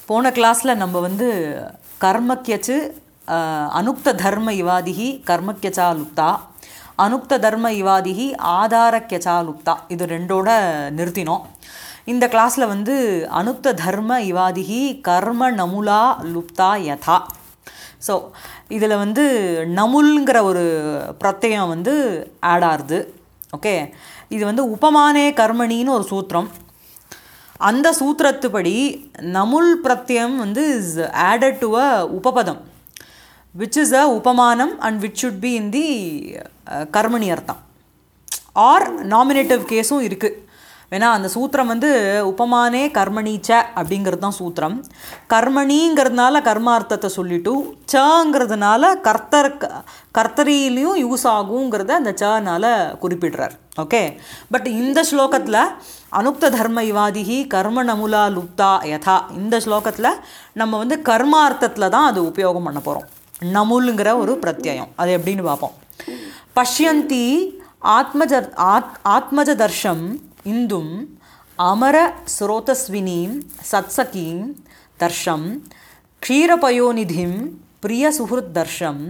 போன கிளாஸில் நம்ம வந்து கர்மக்கியச்சு அஹ், அனுக்த தர்ம இவாதிகி கர்மக்கியச்சா லுப்தா அனுக்த தர்ம இவாதிகி ஆதாரக்கியச்சா லுப்தா இது ரெண்டோட நிறுத்தினோம் இந்த கிளாஸில் வந்து அனுக்த தர்ம இவாதிகி கர்ம நமுலா லுப்தா யதா ஸோ இதில் வந்து நமுல்ங்கிற ஒரு பிரத்யயம் வந்து ஆட் ஆகுது ஓகே இது வந்து உபமானே கர்மணின்னு ஒரு சூத்திரம் அந்த சூத்திரத்துப்படி நமுல் பிரத்யம் வந்து இஸ் ஆடட் டு அ உபபதம் விச் இஸ் அ உபமானம் and which should be in the கர்மணி அர்த்தம் ஆர் நாமினேட்டிவ் கேஸும் இருக்குது ஏன்னா அந்த சூத்திரம் வந்து உபமானே கர்மணி ச அப்படிங்கிறது தான் சூத்திரம் கர்மணிங்கிறதுனால கர்மார்த்தத்தை சொல்லிட்டு சங்கிறதுனால கர்த்தர் கர்த்தரிலையும் யூஸ் ஆகுங்கிறத அந்த சனால குறிப்பிடுறார் ஓகே பட் இந்த ஸ்லோகத்தில் அனுக்த தர்ம இவாதிகி கர்ம நமுலா லுப்தா யதா இந்த ஸ்லோகத்தில் நம்ம வந்து கர்மார்த்தத்தில் தான் அது உபயோகம் பண்ண போகிறோம் நமுலுங்கிற ஒரு பிரத்யயம் அது எப்படின்னு பார்ப்போம் பஷ்யந்தி ஆத்மஜ ஆத் ஆத்மஜதர்ஷம் இந்தும் அமர ஸ்ரோதஸ்வினீம் சத்சகீம் தர்ஷம் க்ஷீரபயோநிதிம் பிரியசுஹுத் தர்ஷம்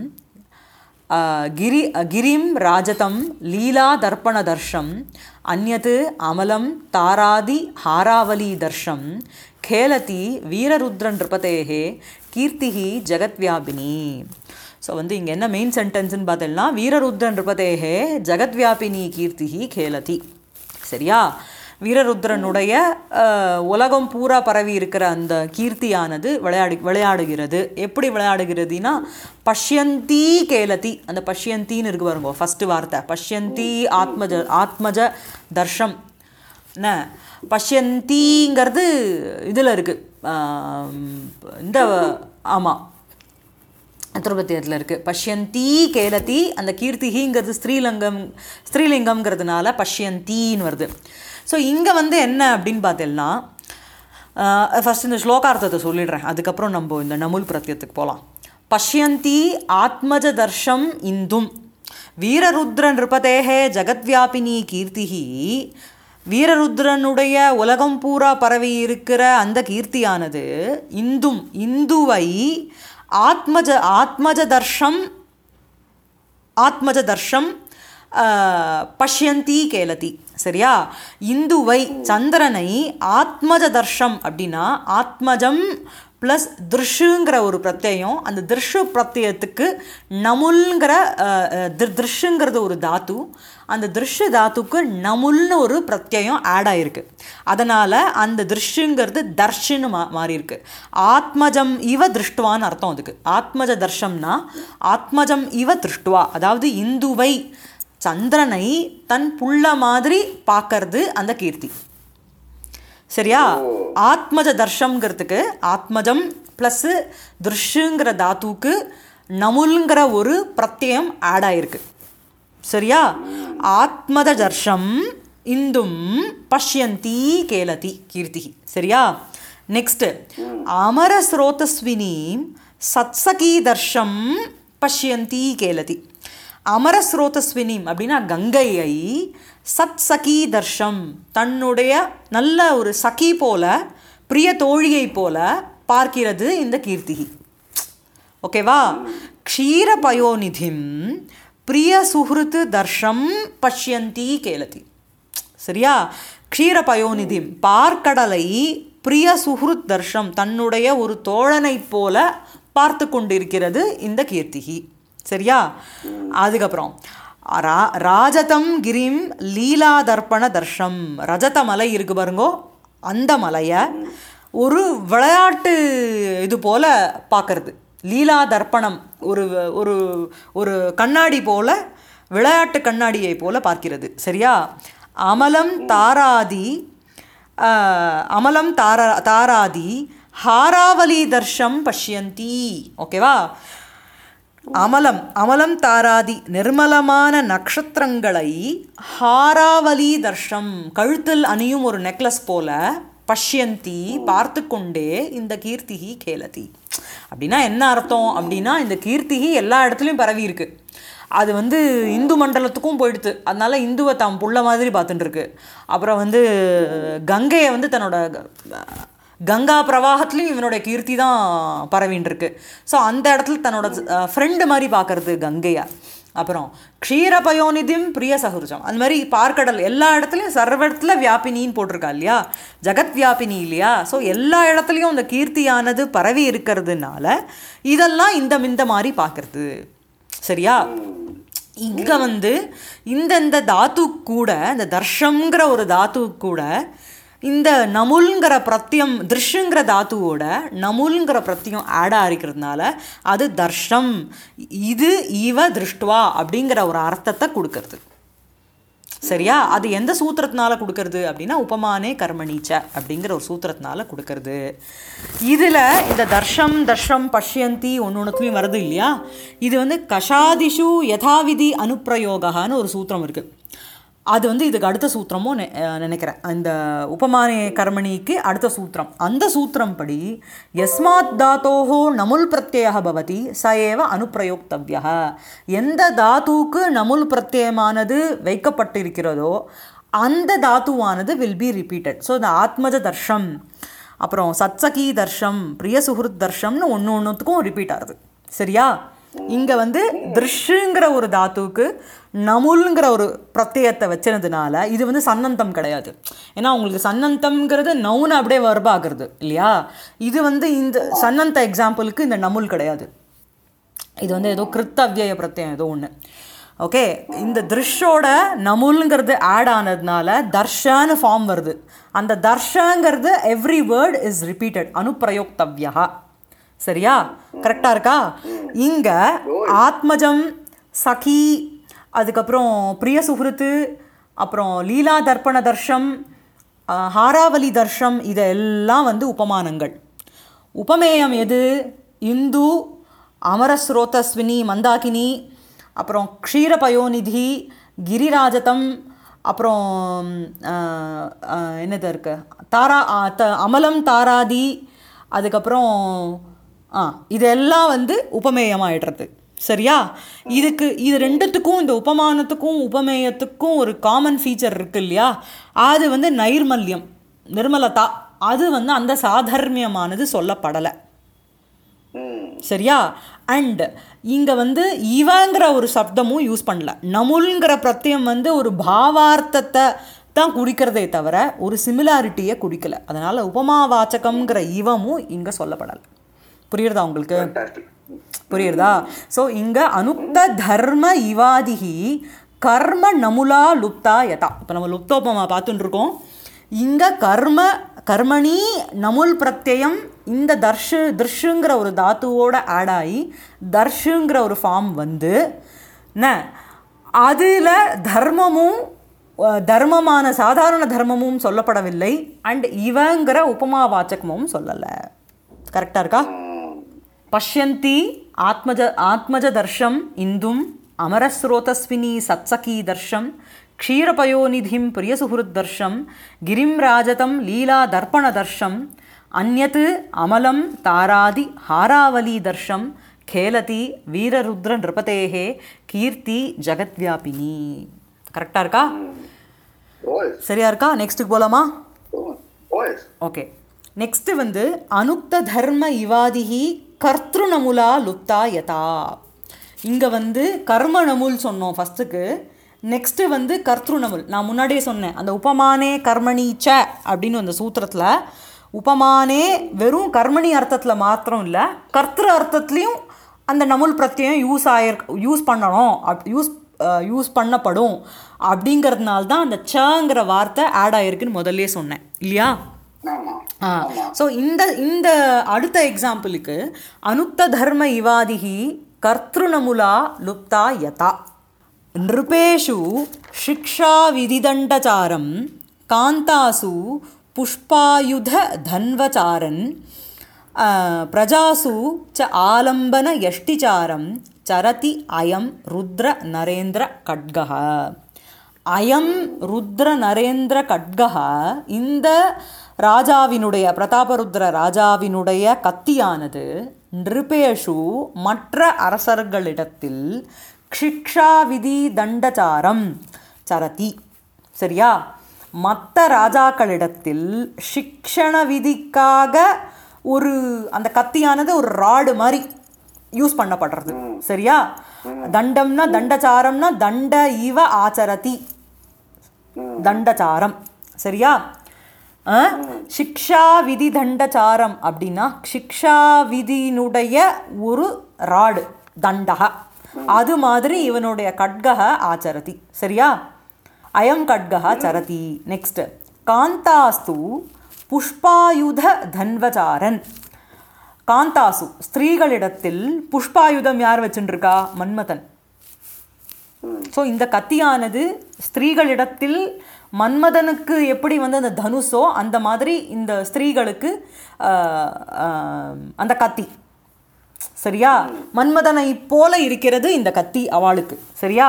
गिरि गिरिं राजतं लीलादर्पणदर्शम् अन्यत् अमलं तारादि हारावलीदर्शं खेलति வீரருத்ரநிருபதேः கீர்த்திஹி ஜெகத்வியாபினி ஸோ வந்து இங்கே என்ன மெயின் சென்டென்ஸ்னு பார்த்தீங்கன்னா வீரருத்ரன் நிருபதேகே ஜெகத்வியாபினி கீர்த்திஹி கேலதி சரியா வீரருத்ரனுடைய அஹ், உலகம் பூரா பரவி இருக்கிற அந்த கீர்த்தியானது விளையாடி விளையாடுகிறது எப்படி விளையாடுகிறதுனா பஷ்யந்தி கேலதி அந்த பஷ்யந்தின்னு இருக்கு பாருங்க ஃபர்ஸ்ட் வார்த்தை பஷ்யந்தி ஆத்மஜ ஆத்மஜ தர்ஷம் என்ன பஷ்யந்திங்கிறது இதில் இருக்குது இந்த ஆமாம் அத்துருபத்தியத்தில் இருக்குது பஷ்யந்தி கேலதி அந்த கீர்த்திகிங்கிறது ஸ்ரீலங்கம் ஸ்ரீலிங்கம்ங்கிறதுனால பஷ்யந்தின்னு வருது ஸோ இங்கே வந்து என்ன அப்படின்னு பார்த்தீங்கன்னா ஃபஸ்ட் இந்த ஸ்லோகார்த்தத்தை சொல்லிடுறேன் அதுக்கப்புறம் நம்ம இந்த நமுல் பிரத்யத்துக்கு போகலாம் பஷ்யந்தி ஆத்மஜ தர்ஷம் இந்தும் வீரருத்ர நிருபதேகே ஜெகத்வியாபினி கீர்த்திகி வீரருத்ரனுடைய உலகம் பூரா பரவி இருக்கிற அந்த கீர்த்தியானது இந்தும் இந்துவை ஆத்மஜ ஆத்மஜ தர்ஷம் ஆத்மஜ தர்ஷம் ஆஹ், பஷ்யந்தி கேலதி சரியா இந்துவை சந்திரனை ஆத்மஜ தர்ஷம் அப்படின்னா ஆத்மஜம் ப்ளஸ் திருஷுங்கிற ஒரு பிரத்யயம் அந்த திருஷு பிரத்யயத்துக்கு நமுல்ங்கிற ஆஹ், ஆஹ், திர் திருஷுங்கிறது ஒரு தாத்து அந்த திருஷு தாத்துக்கு நமுல்னு ஒரு பிரத்யயம் ஆட் ஆயிருக்கு அதனால் அந்த திருஷுங்கிறது தர்ஷுன்னு மா மாறி இருக்கு ஆத்மஜம் இவ திருஷ்டுவான்னு அர்த்தம் அதுக்கு ஆத்மஜ தர்ஷம்னா ஆத்மஜம் இவ திருஷ்டுவா அதாவது இந்துவை சந்திரனை தன் புள்ள மாதிரி பார்க்கறது அந்த கீர்த்தி சரியா ஆத்மஜ தர்ஷம்ங்கிறதுக்கு ஆத்மஜம் ப்ளஸ்ஸு திருஷுங்கிற தாத்துவுக்கு நமுல்ங்கிற ஒரு பிரத்யயம் ஆட் ஆயிருக்கு சரியா ஆத்மத தர்ஷம் இந்தும் பஷ்யந்தி கேலதி கீர்த்தி சரியா நெக்ஸ்ட் அமர ஸ்ரோதஸ்வினி சத்சகி தர்ஷம் பஷ்யந்தி கேலதி அமர ஸ்ரோதஸ்வினிம் அப்படின்னா கங்கையை சத் சகி தர்ஷம் தன்னுடைய நல்ல ஒரு சகி போல பிரிய தோழியை போல பார்க்கிறது இந்த கீர்த்திகி ஓகேவா க்ஷீரபயோநிதிம் பிரிய சுஹൃத்து தர்ஷம் பஷ்யந்தி கேலதி சரியா க்ஷீரபயோநிதிம் பார்க்கடலை பிரிய சுஹൃத் தர்ஷம் தன்னுடைய ஒரு தோழனைப் போல பார்த்து கொண்டிருக்கிறது இந்த கீர்த்திகி சரியா அதுக்கப்புறம் ரா ராஜதம் கிரிம் லீலா தர்ப்பண தர்ஷம் ரஜத மலை இருக்கு பாருங்கோ அந்த மலையை ஒரு விளையாட்டு இது போல பார்க்கறது லீலா தர்ப்பணம் ஒரு ஒரு ஒரு கண்ணாடி போல விளையாட்டு கண்ணாடியை போல பார்க்கிறது சரியா அமலம் தாராதி ஆஹ், அமலம் தாரா தாராதி ஹாராவலி தர்ஷம் பஷ்யந்தி ஓகேவா அமலம் அமலம் தாராதி நிர்மலமான நட்சத்திரங்களை ஹாராவலி தர்ஷம் கழுத்தில் அணியும் ஒரு நெக்லஸ் போல பஷ்யந்தி பார்த்து கொண்டே இந்த கீர்த்திகி கேலதி அப்படின்னா என்ன அர்த்தம் அப்படின்னா இந்த கீர்த்திகி எல்லா இடத்துலையும் பரவி இருக்கு அது வந்து இந்து மண்டலத்துக்கும் போயிடுது அதனால இந்துவை தாம் புள்ள மாதிரி பார்த்துட்டு இருக்கு அப்புறம் வந்து கங்கையை வந்து தன்னோட கங்கா பிரவாகத்துலேயும் இவனுடைய கீர்த்தி தான் பரவின்னு இருக்கு ஸோ அந்த இடத்துல தன்னோட ஃப்ரெண்டு மாதிரி பார்க்கறது கங்கையா அப்புறம் க்ஷீரபயோநிதியும் பிரிய சகுருஜம் அந்த மாதிரி பார்க்கடல் எல்லா இடத்துலையும் சர்வ இடத்துல வியாபினின்னு போட்டிருக்கா இல்லையா ஜெகத் வியாபினி இல்லையா ஸோ எல்லா இடத்துலையும் அந்த கீர்த்தியானது பரவி இருக்கிறதுனால இதெல்லாம் இந்த இந்த மாதிரி பார்க்கறது சரியா இங்கே வந்து இந்த இந்த தாத்து கூட இந்த தர்ஷங்கிற ஒரு தாத்து கூட இந்த நமுல்ங்கிற பிரத்தியம் திருஷ்ங்கிற தாத்துவோட நமுல்ங்கிற பிரத்தியம் ஆடாக இருக்கிறதுனால அது தர்ஷம் இது இவ திருஷ்டுவா அப்படிங்கிற ஒரு அர்த்தத்தை கொடுக்கறது சரியா அது எந்த சூத்திரத்தினால கொடுக்கறது அப்படின்னா உபமானே கர்மணீச்ச அப்படிங்கிற ஒரு சூத்திரத்தினால கொடுக்கறது இதில் இந்த தர்ஷம் தர்ஷம் பஷ்யந்தி ஒன்று ஒன்றுத்துலையும் வருது இல்லையா இது வந்து கஷாதிஷு யதாவிதி அனுப்பிரயோகான்னு ஒரு சூத்திரம் இருக்குது அது வந்து இதுக்கு அடுத்த சூத்திரமும் நெ- அஹ் நினைக்கிறேன் அந்த உபமானே கர்மணிக்கு அடுத்த சூத்திரம் அந்த சூத்திரம் படி எஸ்மாத் தாத்தோஹோ நமுல் பிரத்யய பவதி ச ஏவ அனுப்பிரயோக்தவ்ய எந்த தாத்துவுக்கு நமுல் பிரத்யயமானது வைக்கப்பட்டிருக்கிறதோ அந்த தாத்துவானது வில் பி ரிப்பீட்டட் ஸோ இந்த ஆத்மஜ தர்ஷம் அப்புறம் சத்சகி தர்ஷம் பிரிய சுஹൃத் தர்ஷம்னு ஒன்று ஒன்றுத்துக்கும் ரிப்பீட் ஆகுது சரியா இங்கே வந்து திருஷ்ங்கிற ஒரு தாத்துவுக்கு நமுல்ங்கிற ஒரு பிரத்யயத்தை வச்சதுனால இது வந்து சன்னந்தம் கிடையாது ஏன்னா உங்களுக்கு சன்னந்தம்ங்கிறது நவுன் அப்படியே வர்பாகிறது இல்லையா இது வந்து இந்த சன்னந்த எக்ஸாம்பிளுக்கு இந்த நமுல் கிடையாது இது வந்து ஏதோ கிருத்தவ்யய பிரத்யம் ஏதோ ஒன்று ஓகே இந்த திருஷோட நமுல்ங்கிறது ஆட் ஆனதுனால தர்ஷான்னு ஃபார்ம் வருது அந்த தர்ஷங்கிறது எவ்ரி வேர்ட் இஸ் ரிப்பீட்டட் அனுப்பிரயோக்தவ்யா சரியா கரெக்டாக இருக்கா இங்கே ஆத்மஜம் சகி அதுக்கப்புறம் பிரிய சுஹൃத்து அப்புறம் லீலா தர்ப்பண தர்ஷம் ஆஹ், ஹாராவலி தர்ஷம் இதெல்லாம் வந்து உபமானங்கள் உபமேயம் எது இந்து அமரஸ்ரோதஸ்வினி மந்தாகினி அப்புறம் க்ஷீரபயோநிதி கிரிராஜதம் அப்புறம் ஆஹ், ஆஹ், என்னது இருக்கு தாரா ஆஹ், த அமலம் தாராதி அதுக்கப்புறம் ஆ இதெல்லாம் வந்து உபமேயமாயிடுறது சரியா இதுக்கு இது ரெண்டுத்துக்கும் இந்த உபமானத்துக்கும் உபமேயத்துக்கும் ஒரு காமன் ஃபீச்சர் இருக்கு இல்லையா அது வந்து நைர்மல்யம் நிர்மலதா அது வந்து அந்த சாதர்மியமானது சொல்லப்படலை ம் சரியா அண்ட் இங்கே வந்து இவங்கிற ஒரு சப்தமும் யூஸ் பண்ணல நமுல்ங்கிற பிரத்யம் வந்து ஒரு பாவார்த்தத்தை தான் குறிக்கிறதே தவிர ஒரு சிமிலாரிட்டியை குறிக்கல அதனால் உபமாவாச்சகம்ங்கிற இவமும் இங்கே சொல்லப்படலை புரியுறதா உங்களுக்கு fantastic. புரியுறதா ஸோ இங்கே அனுக்த தர்ம இவாதிகி கர்ம நமுலா லுப்தா யதா இப்போ நம்ம லுப்தோபமா பார்த்துட்டு இருக்கோம் இங்கே கர்ம கர்மணி நமுல் பிரத்யயம் இந்த தர்ஷு திருஷுங்கிற ஒரு தாத்துவோட ஆட் ஆகி தர்ஷுங்கிற ஒரு ஃபார்ம் வந்து என்ன அதில் தர்மமும் அஹ், தர்மமான சாதாரண தர்மமும் சொல்லப்படவில்லை அண்ட் இவங்கிற உபமாவாச்சகமும் சொல்லலை கரெக்டாக இருக்கா पश्यन्ति आत्मज आत्मजदर्शम् इन्दुम् अमरस्रोतस्विनी सत्सखीदर्शं क्षीरपयोनिधिं प्रियसुहृद्दर्शं गिरिं राजतं लीलादर्पणदर्शम् अन्यत् अमलं तारादि हारावलीदर्शं खेलति वीररुद्रनृपतेः कीर्ति जगद्व्यापिनी கரெக்டாக இருக்கா Boys. சரியா இருக்கா நெக்ஸ்ட்டுக்கு போகலாமா Oh, boys. ஓகே நெக்ஸ்ட் வந்து அனுக்த தர்ம இவாதிகி கர்த்திருநமுலா லுப்தா யதா இங்கே வந்து கர்ம நமுல் சொன்னோம் ஃபஸ்ட்டுக்கு நெக்ஸ்ட்டு வந்து கர்த்திருநமுல் நான் முன்னாடியே சொன்னேன் அந்த உபமானே கர்மணி ச அப்படின்னு அந்த சூத்திரத்தில் உபமானே வெறும் கர்மணி அர்த்தத்தில் மாத்திரம் இல்லை கர்த்திரு அர்த்தத்துலேயும் அந்த நமுல் பிரத்யயம் யூஸ் ஆயிருக்கு யூஸ் பண்ணணும் அப் யூஸ் யூஸ் பண்ணப்படும் அப்படிங்கிறதுனால தான் அந்த சங்கிற வார்த்தை ஆட் ஆயிருக்குன்னு முதல்லயே சொன்னேன் இல்லையா ஆமா ஆ ஸோ இந்த இந்த அடுத்த எக்ஸாம்பிளுக்கு அனுக்த தர்ம இவாதிகி கர்த்திருநமுலா லுப்தா யதா நிருபேஷு சிக்ஷா விதிதண்டச்சாரம் காந்தாசு புஷ்பாயுத தன்வச்சாரன் ஆ, பிரஜாசு ச ஆலம்பன யஷ்டிச்சாரம் சரதி அயம் ருத்ர நரேந்திர கட்கः அயம் ருத்ர நரேந்திர கட்கः இந்த ராஜாவினுடைய பிரதாபருத்ர ராஜாவினுடைய கத்தியானது நிருபேஷு மற்ற அரசர்களிடத்தில் க்ஷிக்ஷா விதி தண்டச்சாரம் சரதி சரியா மற்ற ராஜாக்களிடத்தில் சிக்ஷண விதிக்காக ஒரு அந்த கத்தியானது ஒரு ராடு மாதிரி யூஸ் பண்ணப்படுறது சரியா தண்டம்னா தண்டச்சாரம்னா தண்ட இவ ஆச்சரதி தண்டச்சாரம் சரியா ஆ? சிக்ஷா விதி தண்டச்சாரம் அப்படின்னா சிக்ஷா விதியினுடைய ஒரு ராடு தண்டக அது மாதிரி இவனுடைய கட்கக ஆச்சரதி சரியா அயம் கட்கக சரதி நெக்ஸ்ட் காந்தாஸ்து புஷ்பாயுத தன்வச்சாரன் காந்தாசு ஸ்திரீகளிடத்தில் புஷ்பாயுதம் யார் வச்சுருக்கா மன்மதன் ஸோ இந்த கத்தியானது ஸ்திரீகளிடத்தில் மன்மதனுக்கு எப்படி வந்து அந்த தனுஷோ அந்த மாதிரி இந்த ஸ்திரீகளுக்கு ஆஹ், ஆஹ், அந்த கத்தி சரியா மன்மதனை போல இருக்கிறது இந்த கத்தி அவளுக்கு சரியா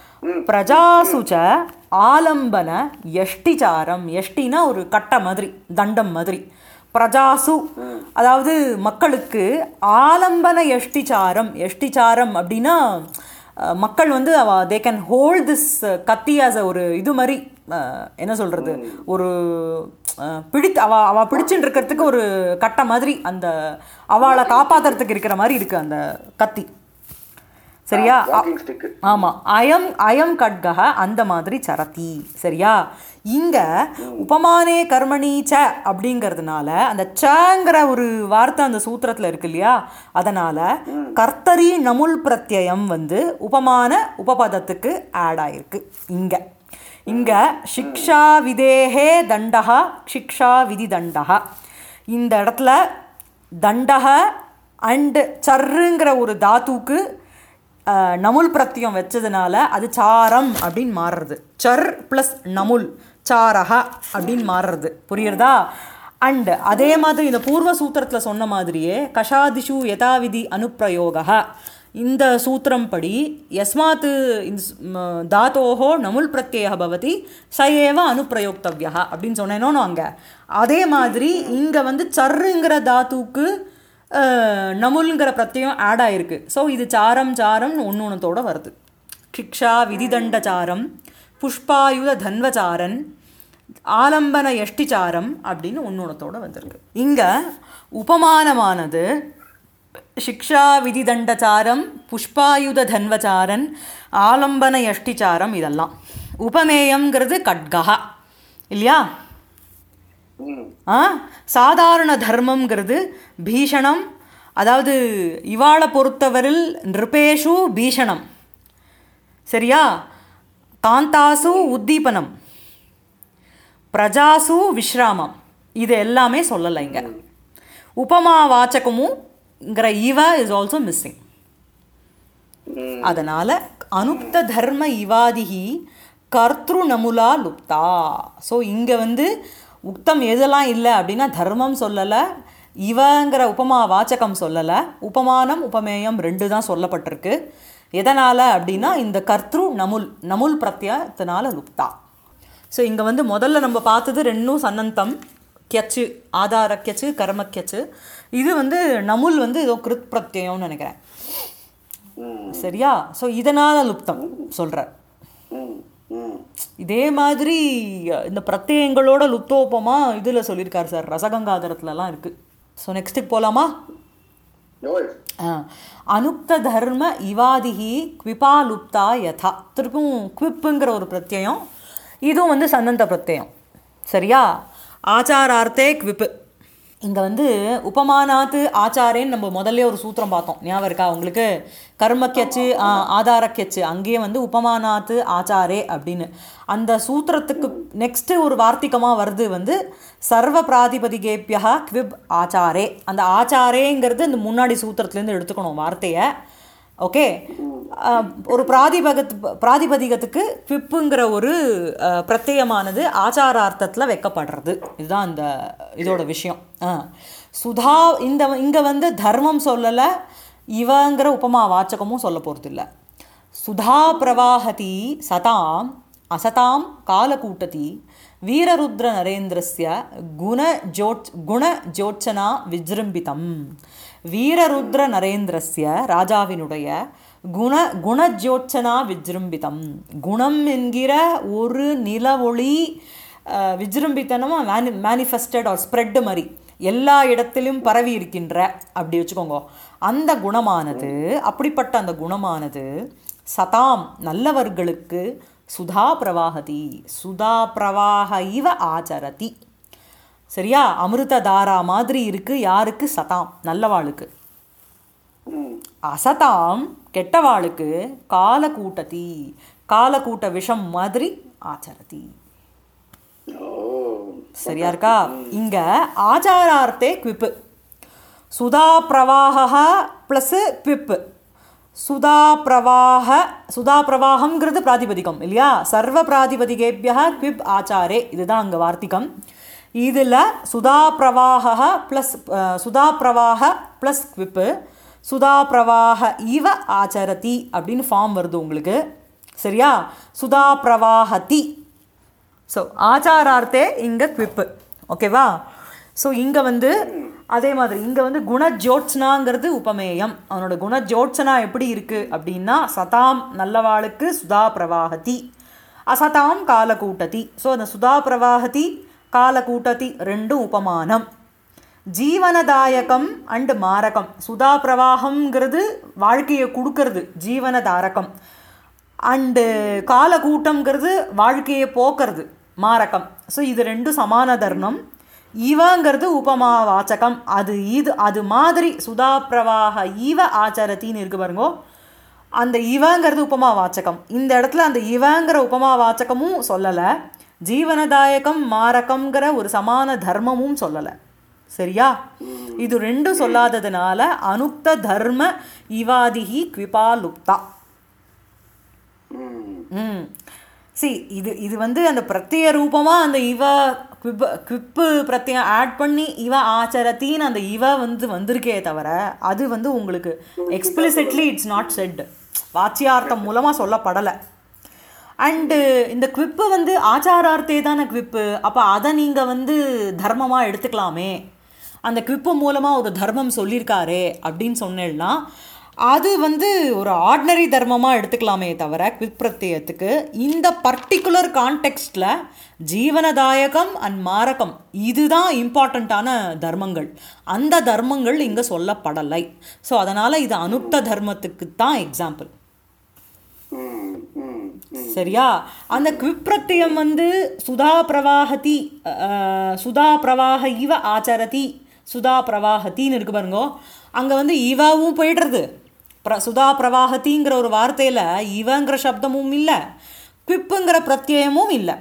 பிரஜாசுச்ச ஆலம்பன எஷ்டிச்சாரம் எஷ்டினா ஒரு கட்டை மாதிரி தண்டம் மாதிரி பிரஜாசு அதாவது மக்களுக்கு ஆலம்பன எஷ்டிச்சாரம் எஷ்டிச்சாரம் அப்படின்னா அஹ், மக்கள் வந்து அவ தே கேன் ஹோல்ட் திஸ் கத்தி ஆஸ் அ ஒரு இது மாதிரி அஹ், என்ன சொல்றது ஒரு அஹ், பிடித்து அவ அவ பிடிச்சுட்டு இருக்கிறதுக்கு ஒரு கட்டை மாதிரி அந்த அவளை காப்பாத்துறதுக்கு இருக்கிற மாதிரி இருக்கு அந்த கத்தி சரியா அ- வாக்கிங் ஸ்டிக்கு ஆமா அயம் அயம் கட்கக அந்த மாதிரி சரதி சரியா இங்க உபமானே கர்மணி ச அப்படிங்கிறதுனால அந்த சங்கிற ஒரு வார்த்தை அந்த சூத்திரத்துல இருக்கு இல்லையா அதனால கர்த்தரி நமுல் பிரத்யயம் வந்து உபமான உபபதத்துக்கு ஆட் ஆயிருக்கு இங்க இங்க சிக்ஷா விதேகே தண்டகா சிக்ஷா விதி தண்டகா இந்த இடத்துல தண்டக அண்ட் சர்ருங்கிற ஒரு தாத்துக்கு அஹ், நமுல் பிரத்தியம் வச்சதுனால அது சாரம் அப்படின்னு மாறுறது சர் ப்ளஸ் நமுல் சாரஹ அப்படின்னு மாறுறது புரியுறதா அண்ட் அதே மாதிரி இந்த பூர்வ சூத்திரத்தில் சொன்ன மாதிரியே கஷாதிஷு யதாவிதி அனுப்பிரயோக இந்த சூத்திரம் படி யஸ்மாத் இந்த ஸ்- ம- தாத்தோஹோ நமுல் பிரத்யேக பவதி ச ஏவ அனுப்பிரயோக்தவ்யா அப்படின்னு சொன்னேனோன்னு அங்கே அதே மாதிரி இங்கே வந்து சர்ருங்கிற தாத்துக்கு அஹ், நமுல்ங்கிற பிரத்யம் ஆட் ஆயிருக்கு ஸோ இது சாரம் சாரம் ஒன்று ஒன்றத்தோட வருது கிக்ஷா விதிதண்டச்சாரம் புஷ்பாயுத தன்வச்சாரன் ஆலம்பன எஷ்டிச்சாரம் அப்படின்னு ஒன்று ஒன்றத்தோட வந்திருக்கு இங்கே உபமானமானது சிக்ஷா விதிதண்டச்சாரம் புஷ்பாயுத தன்வச்சாரன் ஆலம்பன எஷ்டிச்சாரம் இதெல்லாம் உபமேயம்ங்கிறது கட்கா இல்லையா ம் ஆ சாதாரண தர்மம்ங்கிறது பீஷணம் அதாவது இவாளை பொறுத்தவரில் நிருபேஷு பீஷணம் சரியா காந்தாசு உத்தீபனம் பிரஜாசு விஸ்ராமம் இது எல்லாமே சொல்லலை இங்க உபமா வாச்சகமும்ங்கிற இவ இஸ் ஆல்சோ மிஸ்ஸிங் அதனால அனுப்த தர்ம இவாதிகி கர்த்ரு நமுலா லுப்தா ஸோ இங்கே வந்து உக்தம் எதெல்லாம் இல்லை அப்படின்னா தர்மம் சொல்லலை இவங்கிற உபமா வாச்சகம் சொல்லலை உபமானம் உபமேயம் ரெண்டு தான் சொல்லப்பட்டிருக்கு எதனால் அப்படின்னா இந்த கர்த்ரு நமுல் நமுல் பிரத்யத்தினால லுப்தா ஸோ இங்கே வந்து முதல்ல நம்ம பார்த்தது ரெண்டும் சன்னந்தம் கியச்சு ஆதார கியச்சு கர்ம கியச்சு இது வந்து நமுல் வந்து ஏதோ கிருத் பிரத்யம்னு நினைக்கிறேன் ம் சரியா ஸோ இதனால் லுப்தம் சொல்கிறார் ம் ம் இதே மாதிரி அஹ், இந்த பிரத்யங்களோட லுப்தோபமா இதில் சொல்லியிருக்கார் சார் ரசகங்காதரத்துலலாம் இருக்குது ஸோ நெக்ஸ்ட்டுக்கு போகலாமா நோய்ஸ் அனுக்த தர்ம இவாதிகி குவிபா லுப்தா யதா திருப்பும் குவிப்புங்கிற ஒரு பிரத்யயம் இதுவும் வந்து சன்னந்த பிரத்யயம் சரியா ஆச்சாரார்த்தே குவிப்பு இங்கே வந்து உபமானாத்து ஆச்சாரேன்னு நம்ம முதல்ல ஒரு சூத்திரம் பார்த்தோம் ஞாபகம் இருக்கா உங்களுக்கு கர்மக்கியச்சு ஆ, ஆதாரக்கியச்சு அங்கேயே வந்து உபமானாத்து ஆச்சாரே அப்படின்னு அந்த சூத்திரத்துக்கு நெக்ஸ்ட்டு ஒரு வார்த்திகமாக வருது வந்து சர்வ பிராதிபதிகேபியா குவிப் ஆச்சாரே அந்த ஆச்சாரேங்கிறது இந்த முன்னாடி சூத்திரத்துலேருந்து எடுத்துக்கணும் வார்த்தையை ஓகே ஒரு பிராதிபகத் பிராதிபதிகத்துக்கு குவிப்புங்கிற ஒரு அஹ், பிரத்யயமானது ஆச்சாரார்த்தத்தில் வைக்கப்படுறது இதுதான் இந்த இதோட விஷயம் ஆ. சுதா இந்த இங்கே வந்து தர்மம் சொல்லலை இவங்கிற உபமா வாச்சகமும் சொல்ல போகிறது இல்லை சுதா பிரவாஹதி சதாம் அசதாம் காலகூட்டதி வீரருத்ர நரேந்திரஸ்ய குண ஜோட் குண ஜோட்சனா விஜృంభిதம் வீரருத்ர நரேந்திரஸ்ய ராஜாவினுடைய குண குணஜோட்சனா விஜృంభిதம் குணம் என்கிற ஒரு நிலவொளி அஹ், விஜృంభిத்தனமா மேனி மேனிஃபெஸ்டட் ஆர் ஸ்ப்ரெட் மாதிரி எல்லா இடத்திலும் பரவி இருக்கின்ற அப்படி வச்சுக்கோங்க அந்த குணமானது அப்படிப்பட்ட அந்த குணமானது சதாம் நல்லவர்களுக்கு சுதா பிரவாகதி சுதா பிரவாக இவ ஆச்சரதி சரியா அமிர்ததாரா மாதிரி இருக்கு யாருக்கு சதாம் நல்லவாளுக்கு ம் அசதாம் கெட்டவாளுக்கு காலக்கூட்டதி காலக்கூட்ட விஷம் மாதிரி ஆச்சரதி ஓ சரியா இருக்கா இங்க ஆச்சாரார்த்தே குவிப்பு சுதா பிரவாக ப்ளஸ் குவிப்பு சுதா பிரவாக சுதா பிரவாகம்ங்கிறது பிராதிபதிகம் இல்லையா சர்வ பிராதிபதிகேபியா குவிப் ஆச்சாரே இதுதான் அங்கே வார்த்திகம் இதில் சுதா பிரவாக ப்ளஸ் சுதா பிரவாக ப்ளஸ் குவிப்பு சுதா பிரவாக இவ ஆச்சரதி அப்படின்னு ஃபார்ம் வருது உங்களுக்கு சரியா சுதா பிரவாகதி ஸோ ஆச்சாரார்த்தே இங்கே குவிப்பு ஓகேவா ஸோ இங்கே வந்து அதே மாதிரி இங்கே வந்து குணஜோட்சனாங்கிறது உபமேயம் அவனோட குணஜோட்சனா எப்படி இருக்குது அப்படின்னா சதாம் நல்லவாளுக்கு சுதா பிரவாகதி அசதாம் காலகூட்டதி ஸோ அந்த சுதா பிரவாகதி காலகூட்டதி ரெண்டும் உபமானம் ஜீவனதாயகம் அண்ட் மாரகம் சுதா பிரவாகம்ங்கிறது வாழ்க்கையை கொடுக்கறது ஜீவனதாரகம் அண்டு காலகூட்டம்ங்கிறது வாழ்க்கையை போக்குறது மாரகம் ஸோ இது ரெண்டும் சமான தர்மம் இவங்கிறது உபமா வாச்சகம் அது இது அது மாதிரி சுதா பிரவாக இவ ஆச்சாரத்தின்னு இருக்கு பாருங்கோ அந்த இவங்கிறது உபமா வாச்சகம் இந்த இடத்துல அந்த இவங்கிற உபமா வாச்சகமும் சொல்லலை ஜீவனதாயகம் மாரகம்ங்கிற ஒரு சமான தர்மமும் சொல்லலை சரியா இது ரெண்டும் சொல்லாததுனால அனுக்த தர்ம இவாதிகி கிருபாலுப்தா ம் ம் சி இது இது வந்து அந்த பிரத்ய ரூபமாக அந்த இவ குவிப் குவிப்பு பிரத்யம் ஆட் பண்ணி இவ ஆச்சரத்தின்னு அந்த இவ வந்து வந்திருக்கே தவிர அது வந்து உங்களுக்கு எக்ஸ்பிளிசிட்லி இட்ஸ் நாட் செட் வாச்சியார்த்தம் மூலமாக சொல்லப்படலை அண்டு இந்த குவிப்பு வந்து ஆச்சாரார்த்தே தானே குவிப்பு அப்போ அதை நீங்கள் வந்து தர்மமாக எடுத்துக்கலாமே அந்த குவிப்பு மூலமாக ஒரு தர்மம் சொல்லியிருக்காரே அப்படின்னு சொன்னேன்னா அது வந்து ஒரு ஆர்டினரி தர்மமாக எடுத்துக்கலாமே தவிர குவிப் பிரத்யயத்துக்கு இந்த பர்டிகுலர் கான்டெக்ஸ்டில் ஜீவனதாயகம் அண்ட் மாரகம் இதுதான் இம்பார்ட்டண்ட்டான தர்மங்கள் அந்த தர்மங்கள் இங்கே சொல்லப்படலை ஸோ அதனால் இது அனுக்த தர்மத்துக்கு தான் எக்ஸாம்பிள் ம் ம் ம் சரியா அந்த குவிப்பிரத்தியம் வந்து சுதா பிரவாகதி அஹ், சுதா பிரவாக இவ ஆச்சரதி சுதா பிரவாகத்தின்னு இருக்கு பாருங்கோ அங்கே வந்து இவவும் போயிடுறது பிர சுதா பிரவாகத்திங்கிற ஒரு வார்த்தையில் இவங்கிற சப்தமும் இல்லை குவிப்புங்கிற பிரத்யயமும் இல்லை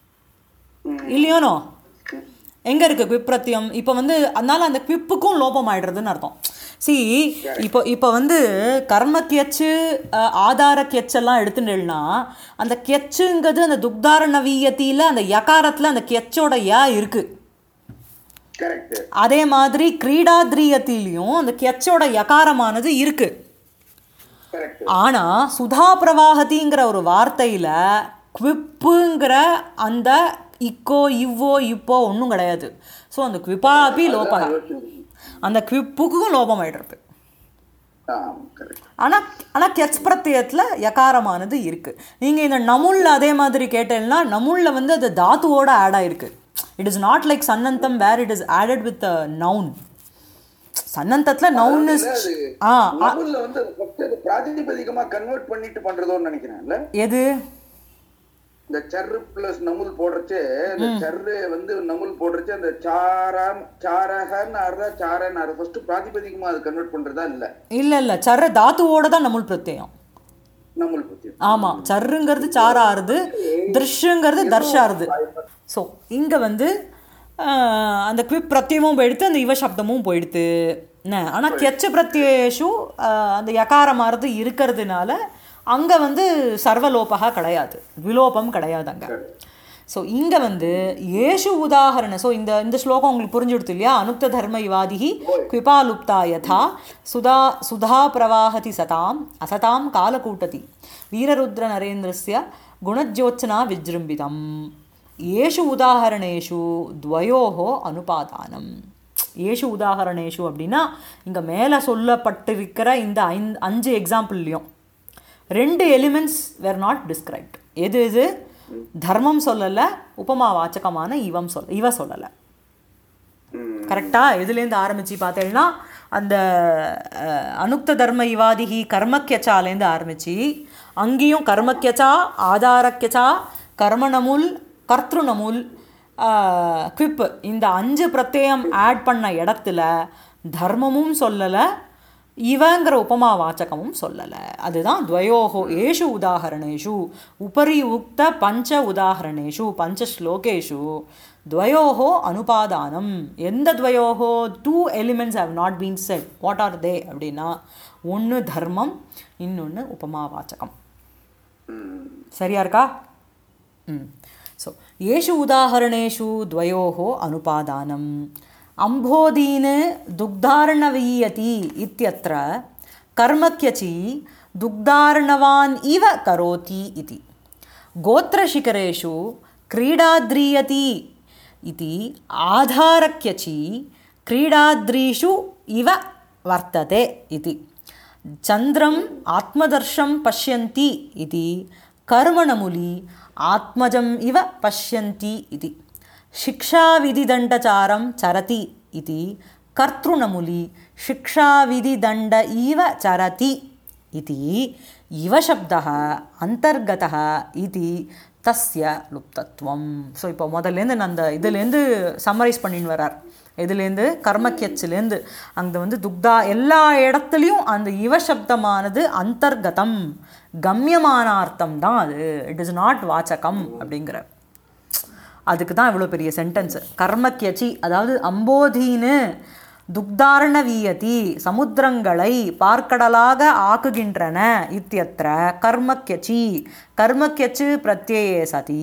இல்லையோனோ எங்கே இருக்குது குவிப்பிரத்தியம் இப்போ வந்து அதனால அந்த குவிப்புக்கும் லோபம் ஆயிடுறதுன்னு அர்த்தம் சி இப்போ இப்போ வந்து கர்ம கியச்சு அஹ், ஆதார கியச்செல்லாம் எடுத்துட்டேன்னா அந்த கியச்சுங்கிறது அந்த துக்தார நவீயத்தியில் அந்த யகாரத்தில் அந்த கியச்சோட யா இருக்குது கரெக்ட் அதே மாதிரி கிரீடாத்ரியத்திலையும் அந்த கியச்சோட யகாரமானது இருக்குது கரெக்ட் ஆனால் சுதா பிரவாகதிங்கிற ஒரு வார்த்தையில் குவிப்புங்கிற அந்த இக்கோ இவ்வோ இப்போ ஒன்றும் கிடையாது ஸோ அந்த குவிப்பாபி லோபா அந்த குவிப்புக்கும் லோபம் ஆயிடுறது ஆ கரெக்ட் ஆனால் ஆனால் கெச் பிரத்யத்தில் யகாரமானது இருக்குது நீங்கள் இந்த நமுல் அதே மாதிரி கேட்டேன்னா நமுல்ல வந்து அது தாத்துவோட ஆட் ஆயிருக்கு இட் இஸ் நாட் லைக் சன்னந்தம் where it is added with noun சன்னந்தத்தில் நவுன் இஸ் அது ஆ நமுல்ல வந்து ஃபர்ஸ்ட் அது பிராதிபதிகமா கன்வெர்ட் பண்ணிட்டு பண்றதோன்னு நினைக்கிறேன்ல எது இந்த சர்ரு பிளஸ் நமுல் போடுறச்சே இந்த சர்ரு வந்து நமுல் போடுறச்சே அந்த சாரம் சாரகன்னு ஆறுதா சாரன்னு ஆறு ஃபர்ஸ்ட் பிராதிபதிகமா அது கன்வெர்ட் பண்றதா இல்ல இல்லை இல்லை சர்ற தாத்துவோட தான் நமுல் பிரத்யயம் நமுல் பத்தி ஆமாம் சர்ருங்கிறது சாராருது திருஷ்யங்கிறது தர்ஷாருது ஸோ இங்கே வந்து ஆஹ், அந்த குவிப் பிரத்யமும் போயிடுத்து அந்த இவ சப்தமும் போயிடுத்து என்ன ஆனால் கெச்ச பிரத்யேஷு ஆஹ், அந்த யகாரமானது இருக்கிறதுனால அங்கே வந்து சர்வலோபகா கிடையாது விலோபம் கிடையாது அங்கே ஸோ இங்கே வந்து ஏஷு உதாகரண ஸோ இந்த இந்த ஸ்லோகம் உங்களுக்கு புரிஞ்சுடுத்து இல்லையா அனுக்த தர்ம இவாதிகி கிருபாலுப்தா யதா சுதா சுதா பிரவாகதி சதாம் அசதாம் காலகூட்டதி வீரருத்ர நரேந்திரஸ்ய குணஜோத்சனா விஜృంభిதம் ஏஷு உதாகரணேஷு துவயோஹோ அனுபாதானம் ஏஷு உதாகரணேஷு அப்படின்னா இங்கே மேலே சொல்லப்பட்டிருக்கிற இந்த ஐந்து அஞ்சு எக்ஸாம்பிள்லையும் ரெண்டு எலிமெண்ட்ஸ் வேர் நாட் டிஸ்கிரைப்ட் எது எது தர்மம் சொல்லலை உபமா வாச்சகமான இவம் சொல் இவ சொல்லலை ம் கரெக்டா எதுலேருந்து ஆரம்பிச்சு பார்த்தேன்னா அந்த அஹ், அனுக்த தர்ம இவாதிகி கர்மக்கியச்சாலேருந்து ஆரம்பிச்சு அங்கேயும் கர்மக்கியச்சா ஆதாரக்கியச்சா கர்மணமுல் கர்த்ருணமுல் குவிப்பு இந்த அஞ்சு பிரத்யயம் ஆட் பண்ண இடத்துல தர்மமும் சொல்லலை இவங்கிற உபமா வாச்சகமும் சொல்லலை அதுதான் துவயோகோ ஏஷு உதாகரணேஷு உபரி உக்த பஞ்ச உதாகரணேஷு பஞ்ச ஸ்லோகேஷு துவயோகோ அனுபாதானம் எந்த துவயோகோ two elements have not been said what are they அப்படின்னா ஒன்று தர்மம் இன்னொன்று உபமா வாச்சகம் ம் சரியா இருக்கா ம் ஸோ ஏஷு உதாகரணேஷு துவயோः அனுபாதானம் அம்போதீன் துக்தார்ணவீயதி இत्यत्र கர்மக்கியச்சி துக்தார்ணவான் இவ கரோதி இதி கோத்திரशिखरेषु क्रीडाद्रीयति इति आधारक्यचि क्रीडाद्रीषु इव वर्तते इति चन्द्रम् आत्मदर्शं पश्यन्ति इति कर्मणमुली आत्मजम् इव पश्यन्ति इति शिक्षाविधिदण्डचारं चरति इति कर्तृणमुली शिक्षाविधिदण्ड इव चरति इति इव शब्दः अन्तर्गतः इति தஸ்ய லுப்தத்துவம் ஸோ இப்போ முதல்லேருந்து நான் அந்த இதுலேருந்து சம்மரைஸ் பண்ணின்னு வரார் இதுலேருந்து கர்மக்கியச்சிலேருந்து அங்கே வந்து துக்தா எல்லா இடத்துலையும் அந்த இவ சப்தமானது அந்தர்கதம் கம்யமான அர்த்தம் தான் அது இட் இஸ் நாட் வாச்சகம் அப்படிங்கிற அதுக்கு தான் இவ்வளோ பெரிய சென்டென்ஸ் கர்மக்கியச்சி அதாவது அம்போதீனு துக்தாரணவீயதி சமுத்திரங்களை பார்க்கடலாக ஆக்குகின்றன இத்தியத்திர கர்மக்கியச்சி கர்மக்கியச்சு பிரத்யேயே சதி